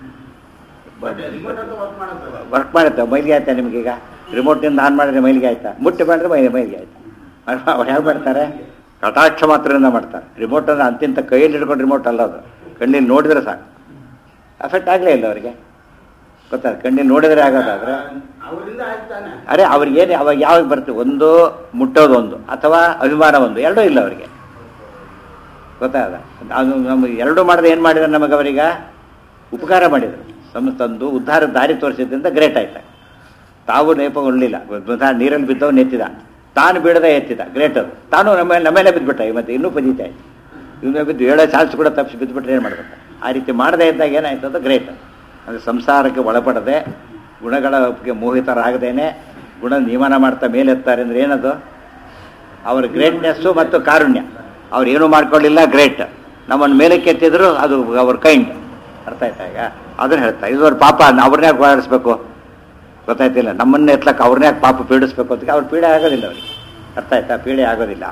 ವರ್ಕ್ ಮಾಡುತ್ತೆ ಮೈಲಿಗೆ ಆಯ್ತಾ ನಿಮಗೀಗ ರಿಮೋಟ್ನಿಂದ ಆನ್ ಮಾಡಿದ್ರೆ ಮೈಲಿಗೆ ಆಯ್ತಾ ಮುಟ್ಟೆ ಮಾಡಿದ್ರೆ ಮೈ ಮೈಲಿಗೆ ಆಯ್ತಾ ಅವ್ರು ಹೇಗೆ ಮಾಡ್ತಾರೆ ಕಟಾಕ್ಷ ಮಾತ್ರದಿಂದ ಮಾಡ್ತಾರೆ ರಿಮೋಟ್ ಅಂದ್ರೆ ಅಂತಿಂತ ಕೈಯಲ್ಲಿ ಹಿಡ್ಕೊಂಡು ರಿಮೋಟ್ ಅಲ್ಲ ಅದು ಕಣ್ಣಿಲ್ಲಿ ನೋಡಿದ್ರೆ ಸಾಕು ಅಫೆಕ್ಟ್ ಆಗಲೇ ಇಲ್ಲ ಅವರಿಗೆ ಗೊತ್ತಾ ಕಣ್ಣಿಲ್ಲಿ ನೋಡಿದ್ರೆ ಆಗೋದಾದ್ರೆ ಅವರಿಂದ ಆಗ್ತಾನೆ ಅರೆ ಅವ್ರಿಗೆ ಏನು ಅವಾಗ ಯಾವಾಗ ಬರ್ತದೆ ಒಂದು ಮುಟ್ಟೋದು ಒಂದು ಅಥವಾ ಅಭಿಮಾನ ಒಂದು ಎರಡೂ ಇಲ್ಲ ಅವರಿಗೆ ಗೊತ್ತಾದ ಅದು ನಮಗೆ ಎರಡೂ ಮಾಡಿದ್ರೆ ಏನು ಮಾಡಿದ್ರೆ ನಮಗೆ ಅವರೀಗ ಉಪಕಾರ ಮಾಡಿದರು ನಮ್ಮ ತಂದು ಉದ್ಧಾರ ದಾರಿ ತೋರಿಸಿದ್ರಿಂದ ಗ್ರೇಟ್ ಆಯ್ತು ತಾವು ನೇಪಗೊಳ್ಳಿಲ್ಲ ಉದಾಹರಣೆ ನೀರಲ್ಲಿ ಬಿದ್ದವ್ ನೆತ್ತಿದ ತಾನು ಬೀಳದೆ ಎತ್ತಿದ ಗ್ರೇಟ್ ಅದು ತಾನು ನಮ್ಮ ನಮ್ಮೇಲೆ ಬಿದ್ದುಬಿಟ್ಟ ಮತ್ತೆ ಇನ್ನೂ ಪದೀತಾ ಇತ್ತು ಇವನ್ನ ಬಿದ್ದು ಹೇಳೋ ಚಾನ್ಸ್ ಕೂಡ ತಪ್ಪಿಸಿ ಬಿದ್ದುಬಿಟ್ರೆ ಏನು ಮಾಡ್ಬೇಕು ಆ ರೀತಿ ಮಾಡದೇ ಇದ್ದಾಗ ಏನಾಯ್ತು ಅದು ಗ್ರೇಟ್ ಅಂದರೆ ಸಂಸಾರಕ್ಕೆ ಒಳಪಡದೆ ಗುಣಗಳ ಮೋಹಿತರಾಗದೇನೆ ಗುಣ ನಿಯಮನ ಮಾಡ್ತಾ ಮೇಲೆತ್ತಾರೆ ಅಂದ್ರೆ ಏನದು ಅವರ ಗ್ರೇಟ್ನೆಸ್ಸು ಮತ್ತು ಕಾರುಣ್ಯ ಅವ್ರು ಏನೂ ಮಾಡ್ಕೊಳ್ಳಿಲ್ಲ ಗ್ರೇಟ್ ನಮ್ಮನ್ನು ಮೇಲಕ್ಕೆ ಎತ್ತಿದ್ರು ಅದು ಅವ್ರ ಕೈಂಡ್ ಅರ್ಥ ಆಯ್ತಾ ಈಗ ಅದನ್ನ ಹೇಳ್ತಾ ಇದು ಅವ್ರ ಪಾಪ ಅವ್ರನ್ನ ಯಾಕೆ ಓಡಾಡಿಸ್ಬೇಕು ಗೊತ್ತಾಯ್ತಿಲ್ಲ ನಮ್ಮನ್ನ ಎತ್ಲಕ್ಕೆ ಅವ್ರನ್ನ ಯಾಕೆ ಪಾಪ ಪೀಡಿಸ್ಬೇಕು ಅಂತ ಅವ್ರ ಪೀಡೆ ಆಗೋದಿಲ್ಲ ಅವರಿಗೆ ಅರ್ಥ ಆಯ್ತಾ ಪೀಡೆ ಆಗೋದಿಲ್ಲ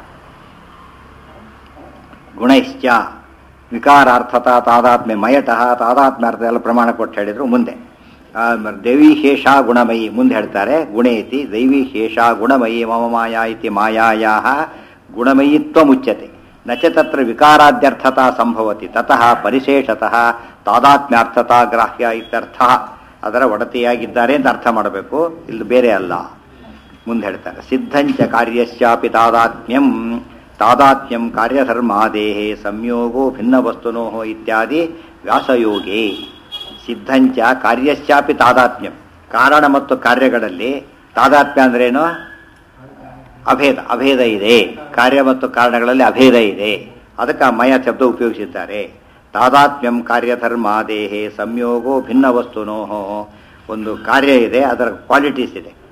ಗುಣೈಶ್ಚ ವಿಕಾರಾರ್ಥತ ತಾದಾತ್ಮ್ಯ ಮಯಟಃ ತಾದಾತ್ಮ್ಯಾರ್ಥ ಎಲ್ಲ ಪ್ರಮಾಣ ಕೊಟ್ಟು ಹೇಳಿದ್ರು ಮುಂದೆ ಆ, ಮ- ದೈವಿ ಶೇಷ ಗುಣಮಯಿ ಮುಂದೆ ಹೇಳ್ತಾರೆ ಗುಣೇತಿ ದೈವಿ ಶೇಷ ಗುಣಮಯಿ ಮಮ ಮಾಯಾ ಇತಿ ಮಾಯಾಯಾ ಗುಣಮಯಿತ್ವ ಮುಚ್ಯತೆ ನ ಚ ತತ್ರ ವಿಕಾರಾದ್ಯರ್ಥತಾ ಸಂಭವತಿ ತತಃ ಪರಿಶೇಷತಃ ತಾದಾತ್ಮ್ಯಾರ್ಥತಾ ಗ್ರಾಹ್ಯ ಇತ್ಯರ್ಥ ಅದರ ಒಡತಿಯಾಗಿದ್ದಾರೆ ಅಂತ ಅರ್ಥ ಮಾಡಬೇಕು ಇಲ್ಲಿ ಬೇರೆ ಅಲ್ಲ ಮುಂದೆ ಹೇಳ್ತಾರೆ ಸಿದ್ಧಂಚ ಕಾರ್ಯಶ್ಚಾಪಿ ತಾದಾತ್ಮ್ಯಂ ತಾದಾತ್ಮ್ಯಂ ಕಾರ್ಯಧರ್ಮಾದೇಹೇ ಸಂಯೋಗೋ ಭಿನ್ನ ವಸ್ತುನೋ ಇತ್ಯಾದಿ ವ್ಯಾಸಯೋಗೇ ಸಿದ್ಧಂಚ ಕಾರ್ಯಶ್ಚಾಪಿ ತಾದಾತ್ಮ್ಯಂ ಕಾರಣ ಮತ್ತು ಕಾರ್ಯಗಳಲ್ಲಿ ತಾದಾತ್ಮ್ಯ ಅಂದ್ರೇನು ಅಭೇದ ಅಭೇದ ಇದೆ ಕಾರ್ಯ ಮತ್ತು ಕಾರಣಗಳಲ್ಲಿ ಅಭೇದ ಇದೆ ಅದಕ್ಕೆ ಆ ಮಯ ಶಬ್ದ ಉಪಯೋಗಿಸಿದ್ದಾರೆ ತಾದಾತ್ಮ್ಯಂ ಕಾರ್ಯಧರ್ಮಾದೇಹೇ ಸಂಯೋಗೋ ಭಿನ್ನ ವಸ್ತುನೋ ಒಂದು ಕಾರ್ಯ ಇದೆ ಅದರ ಕ್ವಾಲಿಟೀಸ್ ಇದೆ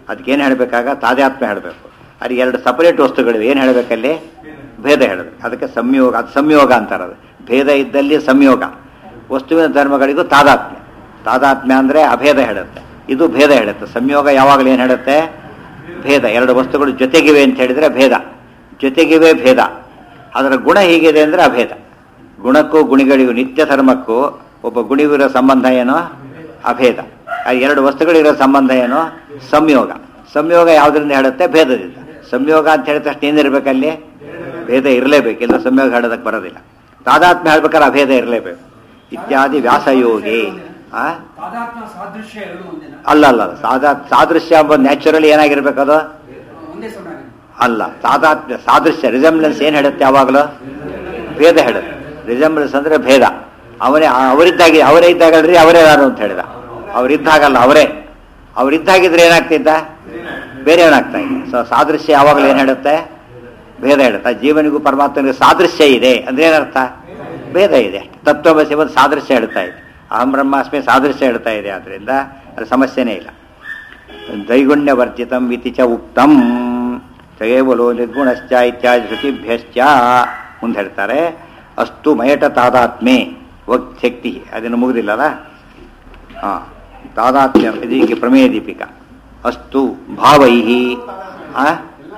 ಅದಕ್ಕೇನು ಹೇಳಬೇಕಾಗ ತಾದಾತ್ಮ್ಯ ಹೇಳಬೇಕು ಅದು ಎರಡು ಸಪರೇಟ್ ವಸ್ತುಗಳಿವೆ ಏನು ಹೇಳಬೇಕಲ್ಲಿ ಭೇದ ಹೇಳಬೇಕು ಅದಕ್ಕೆ ಸಂಯೋಗ ಅದು ಸಂಯೋಗ ಅಂತಾರೆ ಅದು ಭೇದ ಇದ್ದಲ್ಲಿ ಸಂಯೋಗ ವಸ್ತುವಿನ ಧರ್ಮಗಳಿಗೂ ತಾದಾತ್ಮ್ಯ ತಾದಾತ್ಮ್ಯ ಅಂದರೆ ಅಭೇದ ಹೇಳುತ್ತೆ ಇದು ಭೇದ ಹೇಳುತ್ತೆ ಸಂಯೋಗ ಯಾವಾಗಲೂ ಏನು ಹೇಳುತ್ತೆ ಭೇದ ಎರಡು ವಸ್ತುಗಳು ಜೊತೆಗಿವೆ ಅಂತ ಹೇಳಿದರೆ ಭೇದ ಜೊತೆಗಿವೆ ಭೇದ ಅದರ ಗುಣ ಹೀಗಿದೆ ಅಂದರೆ ಅಭೇದ ಗುಣಕ್ಕೂ ಗುಣಿಗಳಿಗೂ ನಿತ್ಯ ಧರ್ಮಕ್ಕೂ ಒಬ್ಬ ಗುಣಿವಿರೋ ಸಂಬಂಧ ಏನು ಅಭೇದ ಆ ಎರಡು ವಸ್ತುಗಳಿರೋ ಸಂಬಂಧ ಏನು ಸಂಯೋಗ ಸಂಯೋಗ ಯಾವುದರಿಂದ ಹೇಳುತ್ತೆ ಭೇದದಿಂದ ಸಂಯೋಗ ಅಂತ ಹೇಳಿದ ತಕ್ಷಣ ಏನಿರಬೇಕಲ್ಲಿ ಭೇದ ಇರಲೇಬೇಕು ಇಲ್ಲ ಸಂಯೋಗ ಹೇಳೋದಕ್ಕೆ ಬರೋದಿಲ್ಲ ತಾದಾತ್ಮ್ಯ ಹೇಳ್ಬೇಕಾದ್ರೆ ಅಭೇದ ಇರಲೇಬೇಕು ಇತ್ಯಾದಿ ವ್ಯಾಸಯೋಗಿ ಆ ತಾದಾತ್ಮ ಸಾದೃಶ್ಯ ಎರಡು ಒಂದೇನ ಅಲ್ಲ ಅಲ್ಲ ಸಾದಾ ಸಾದೃಶ್ಯ ಎಂಬ ನ್ಯಾಚುರಲಿ ಏನಾಗಿರ್ಬೇಕು ಅದು ಒಂದೇ ಸಮಯ ಅಲ್ಲ ಸಾದಾತ್ಮ್ಯ ಸಾದೃಶ್ಯ ರಿಸೆಂಬ್ಲೆನ್ಸ್ ಏನು ಹೇಳುತ್ತೆ ಯಾವಾಗಲೂ ಭೇದ ಹೇಳುತ್ತೆ ರಿಸೆಂಬ್ಲೆನ್ಸ್ ಅಂದ್ರೆ ಭೇದ ಅವನೇ ಅವರಿದ್ದಾಗಿ ಅವರೇ ಇದ್ದಾಗಲ್ರಿ ಅವರೇ ಯಾರು ಅಂತ ಹೇಳಿದ ಅವರಿದ್ದಾಗಲ್ಲ ಅವರೇ ಅವರಿದ್ದಾಗಿದ್ರೆ ಏನಾಗ್ತಿದ್ದ ಬೇರೆಯವನಾಗ್ತಾ ಇದ್ದ ಸೊ ಸಾದೃಶ್ಯ ಯಾವಾಗಲೂ ಏನು ಹೇಳುತ್ತೆ ಭೇದ ಹೇಳುತ್ತೆ ಜೀವನಿಗೂ ಪರಮಾತ್ಮನಿಗೂ ಸಾದೃಶ್ಯ ಇದೆ ಅಂದ್ರೆ ಏನರ್ಥ ಭೇದ ಇದೆ ತತ್ವಮಸಿ ಒಂದು ಸಾದೃಶ್ಯ ಹೇಳ್ತಾ ಇದೆ ಅಹಂ ಬ್ರಹ್ಮಾಸ್ಮಿ ಸಾದೃಶ್ಯ ಹೇಳ್ತಾ ಇದೆ ಆದ್ರಿಂದ ಅದು ಸಮಸ್ಯೆನೇ ಇಲ್ಲ ದೈಗುಣ್ಯ ವರ್ಜಿತಂ ಇತಿ ಚ ಉಕ್ತಂ ಕೇವಲೋ ನಿರ್ಗುಣಶ್ಚ ಇತ್ಯಾದಿ ಶ್ರುತಿಭ್ಯಶ್ಚ ಮುಂದೆ ಹೇಳ್ತಾರೆ ಅಸ್ತು ಮಯಟ ತಾದಾತ್ಮೆ ವಕ್ ಶಕ್ತಿ ಅದನ್ನು ಮುಗುದಿಲ್ಲಲ್ಲ ಹಾ ತಾದಾತ್ಮ್ಯ ಇದೀಗ ಪ್ರಮೇಯ ದೀಪಿಕಾ ಅಸ್ತು ಭಾವೈ ಆ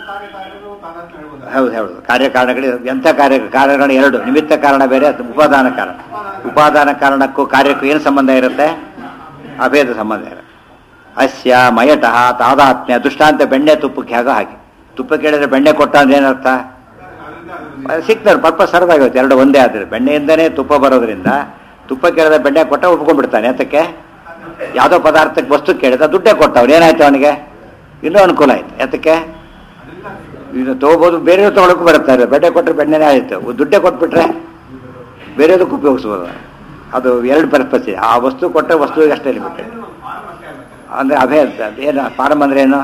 ಹೌದು ಹೌದು ಕಾರ್ಯಕಾರಣಗಳು ಎಂಥ ಕಾರ್ಯ ಕಾರಣಗಳು ಎರಡು ನಿಮಿತ್ತ ಕಾರಣ ಬೇರೆ ಅದು ಉಪಾದಾನ ಕಾರಣ ಉಪಾದಾನ ಕಾರಣಕ್ಕೂ ಕಾರ್ಯಕ್ಕೂ ಏನು ಸಂಬಂಧ ಇರುತ್ತೆ ಅಭೇದ ಸಂಬಂಧ ಇರುತ್ತೆ ಅಸ್ಯ ಮಯಟಃ ತಾದಾತ್ಮ್ಯ ದುಷ್ಟಾಂತ ಬೆಣ್ಣೆ ತುಪ್ಪಕ್ಕೆ ಹೇಗೋ ಹಾಗೆ ತುಪ್ಪ ಕೇಳಿದ್ರೆ ಬೆಣ್ಣೆ ಕೊಟ್ಟ ಅಂದ್ರೆ ಏನರ್ಥ ಸಿಗ್ತಾರೆ ಪರ್ಪಸ್ ಸರ್ವ್ ಆಗುತ್ತೆ ಎರಡು ಒಂದೇ ಆದ್ರೆ ಬೆಣ್ಣೆಯಿಂದನೇ ತುಪ್ಪ ಬರೋದ್ರಿಂದ ತುಪ್ಪ ಕೇಳಿದ್ರೆ ಬೆಣ್ಣೆ ಕೊಟ್ಟ ಒಪ್ಕೊಂಡ್ಬಿಡ್ತಾನೆ ಅದಕ್ಕೆ ಯಾವುದೋ ಪದಾರ್ಥಕ್ಕೆ ವಸ್ತು ಕೇಳಿದ ದುಡ್ಡೇ ಕೊಟ್ಟ ಅವ್ನು ಏನಾಯ್ತು ಅವನಿಗೆ ಇನ್ನೂ ಅನುಕೂಲ ಆಯ್ತು ಯಾತಕ್ಕೆ ಇದು ತಗೋಬೋದು ಬೇರೆ ತಗೊಳಕ್ಕೂ ಬರುತ್ತಾರೆ ಬೆಣ್ಣೆ ಕೊಟ್ಟರೆ ಬೆಣ್ಣೆನೇ ಆಯಿತು ದುಡ್ಡೇ ಕೊಟ್ಬಿಟ್ರೆ ಬೇರೆದಕ್ಕೂ ಉಪಯೋಗಿಸ್ಬೋದು ಅದು ಎರಡು ಪರ್ಪಸ್ ಇದೆ ಆ ವಸ್ತು ಕೊಟ್ಟರೆ ವಸ್ತುವಿಗೆ ಅಷ್ಟೇ ಲಿಮಿಟ್ ಅಂದರೆ ಅಭೇ ಏನು ಫಾರಮ್ ಅಂದ್ರೆ ಏನು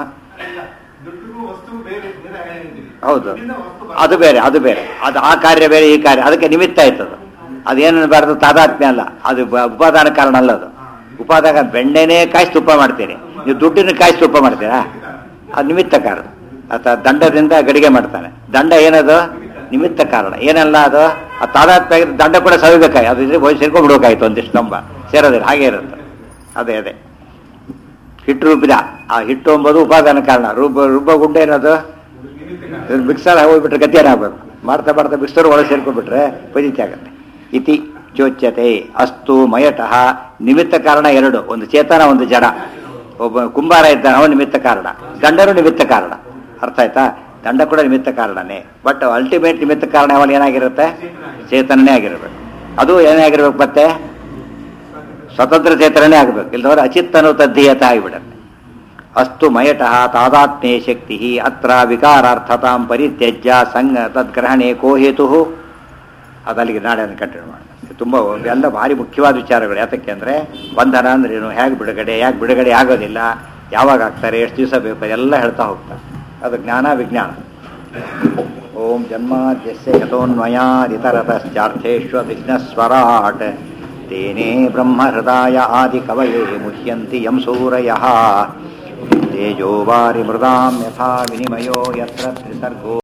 ಹೌದು ಅದು ಬೇರೆ ಅದು ಬೇರೆ ಅದು ಆ ಕಾರ್ಯ ಬೇರೆ ಈ ಕಾರ್ಯ ಅದಕ್ಕೆ ನಿಮಿತ್ತ ಆಯ್ತದು ಅದೇನು ಬಾರದು ತಾದಾತ್ಮ್ಯ ಅಲ್ಲ ಅದು ಬ- ಉಪಾದಾನ ಕಾರಣ ಅಲ್ಲ ಅದು ಉಪಾದಾನ ಬೆಣ್ಣೆನೇ ಕಾಯಿಸಿ ತುಪ್ಪ ಮಾಡ್ತೀರಿ ನೀವು ದುಡ್ಡಿನ ಕಾಯಿಸಿ ತುಪ್ಪ ಮಾಡ್ತೀರಾ ಅದು ನಿಮಿತ್ತ ಕಾರಣ ಆತ ದಂಡದಿಂದ ಗಡಿಗೆ ಮಾಡ್ತಾನೆ ದಂಡ ಏನದು ನಿಮಿತ್ತ ಕಾರಣ ಏನಲ್ಲ ಅದು ಆ ತಾದಾತ್ಮ್ಯ ಆಗಿದ್ರೆ ದಂಡ ಕೂಡ ಸವಿಬೇಕಾಗಿ ಅದು ಇದ್ರೆ ಹೋಗಿ ಸೇರ್ಕೊಂಡ್ಬಿಡ್ಬೇಕಾಯ್ತು ಒಂದಿಷ್ಟು ಕಂಬ ಸೇರೋದಿಲ್ಲ ಹಾಗೆ ಇರುತ್ತೆ ಅದೇ ಅದೇ ಹಿಟ್ಟು ರುಬ್ಬಿದ ಆ ಹಿಟ್ಟು ಎಂಬುದು ಉಪಾದಾನ ಕಾರಣ ರುಬ್ಬ ರುಬ್ಬ ಗುಂಡೆ ಏನದು ಮಿಕ್ಸರ್ ಹೋಗ್ಬಿಟ್ರೆ ಗತಿ ಏನಾಗಬೇಕು ಮಾಡ್ತಾ ಮಾಡ್ತಾ ಮಿಕ್ಸರ್ ಒಳಗೆ ಸೇರ್ಕೊಂಡ್ಬಿಟ್ರೆ ಪಜಿತಿ ಆಗುತ್ತೆ ಇತಿ ಚೋಚ್ಯತೆ ಅಸ್ತು ಮಯಟಃ ನಿಮಿತ್ತ ಕಾರಣ ಎರಡು ಒಂದು ಚೇತನ ಒಂದು ಜಡ ಒಬ್ಬ ಕುಂಬಾರ ಇದ್ದಾನೆ ಅವನು ನಿಮಿತ್ತ ಕಾರಣ ದಂಡರು ನಿಮಿತ್ತ ಕಾರಣ ಅರ್ಥ ಆಯ್ತಾ ದಂಡ ಕೂಡ ನಿಮಿತ್ತ ಕಾರಣನೇ ಬಟ್ ಅಲ್ಟಿಮೇಟ್ ನಿಮಿತ್ತ ಕಾರಣ ಯಾವಾಗ ಏನಾಗಿರುತ್ತೆ ಚೇತನನೇ ಆಗಿರಬೇಕು ಅದು ಏನೇ ಆಗಿರ್ಬೇಕು ಮತ್ತೆ ಸ್ವತಂತ್ರ ಚೇತನನೇ ಆಗಬೇಕು ಇಲ್ಲದವರು ಅಚಿತ್ತನು ತದ್ಧೀಯತ ಆಗಿಬಿಡುತ್ತೆ ಅಸ್ತು ಮಯಟಃ ತಾದಾತ್ಮ್ಯೇ ಶಕ್ತಿ ಅತ್ರ ವಿಕಾರಾರ್ಥತಾಂ ಪರಿತ್ಯಜ್ಯ ಸಂಗ ತದ್ಗ್ರಹಣೆ ಕೋ ಹೇತು ಅದಲ್ಲಿಗೆ ನಾಳೆ ಅದನ್ನು ಕಂಟಿನ್ಯೂ ಮಾಡೋಣ ತುಂಬ ಎಲ್ಲ ಭಾರಿ ಮುಖ್ಯವಾದ ವಿಚಾರಗಳು ಯಾತಕ್ಕೆ ಅಂದರೆ ಬಂಧನ ಅಂದ್ರೇನು ಹೇಗೆ ಬಿಡುಗಡೆ ಯಾಕೆ ಬಿಡುಗಡೆ ಆಗೋದಿಲ್ಲ ಯಾವಾಗ ಆಗ್ತಾರೆ ಎಷ್ಟು ದಿವಸ ಬೇಕು ಎಲ್ಲ ಹೇಳ್ತಾ ಹೋಗ್ತಾರೆ ಅದು ಜ್ಞಾನ ವಿಜ್ಞಾನ ಓಂ ಜನ್ಮಾದ್ಯಸ್ಯ ಯಥೋನ್ಮಯಾದಿತರತಶ್ಚಾರ್ಥೇಶ್ವ ವಿಘ್ನಸ್ವರಾಟ್ ತೇನೇ ಬ್ರಹ್ಮಹೃದಾಯ ಆದಿಕವಯೇ ಮುಹ್ಯಂತಿ ಯಂ ಸೂರಯಃ ತೇಜೋ ವಾರಿ ಮೃದಾಂ ಯಥಾ ವಿನಿಮಯೋ ಯತ್ರ ತ್ರಿಸರ್ಗೋ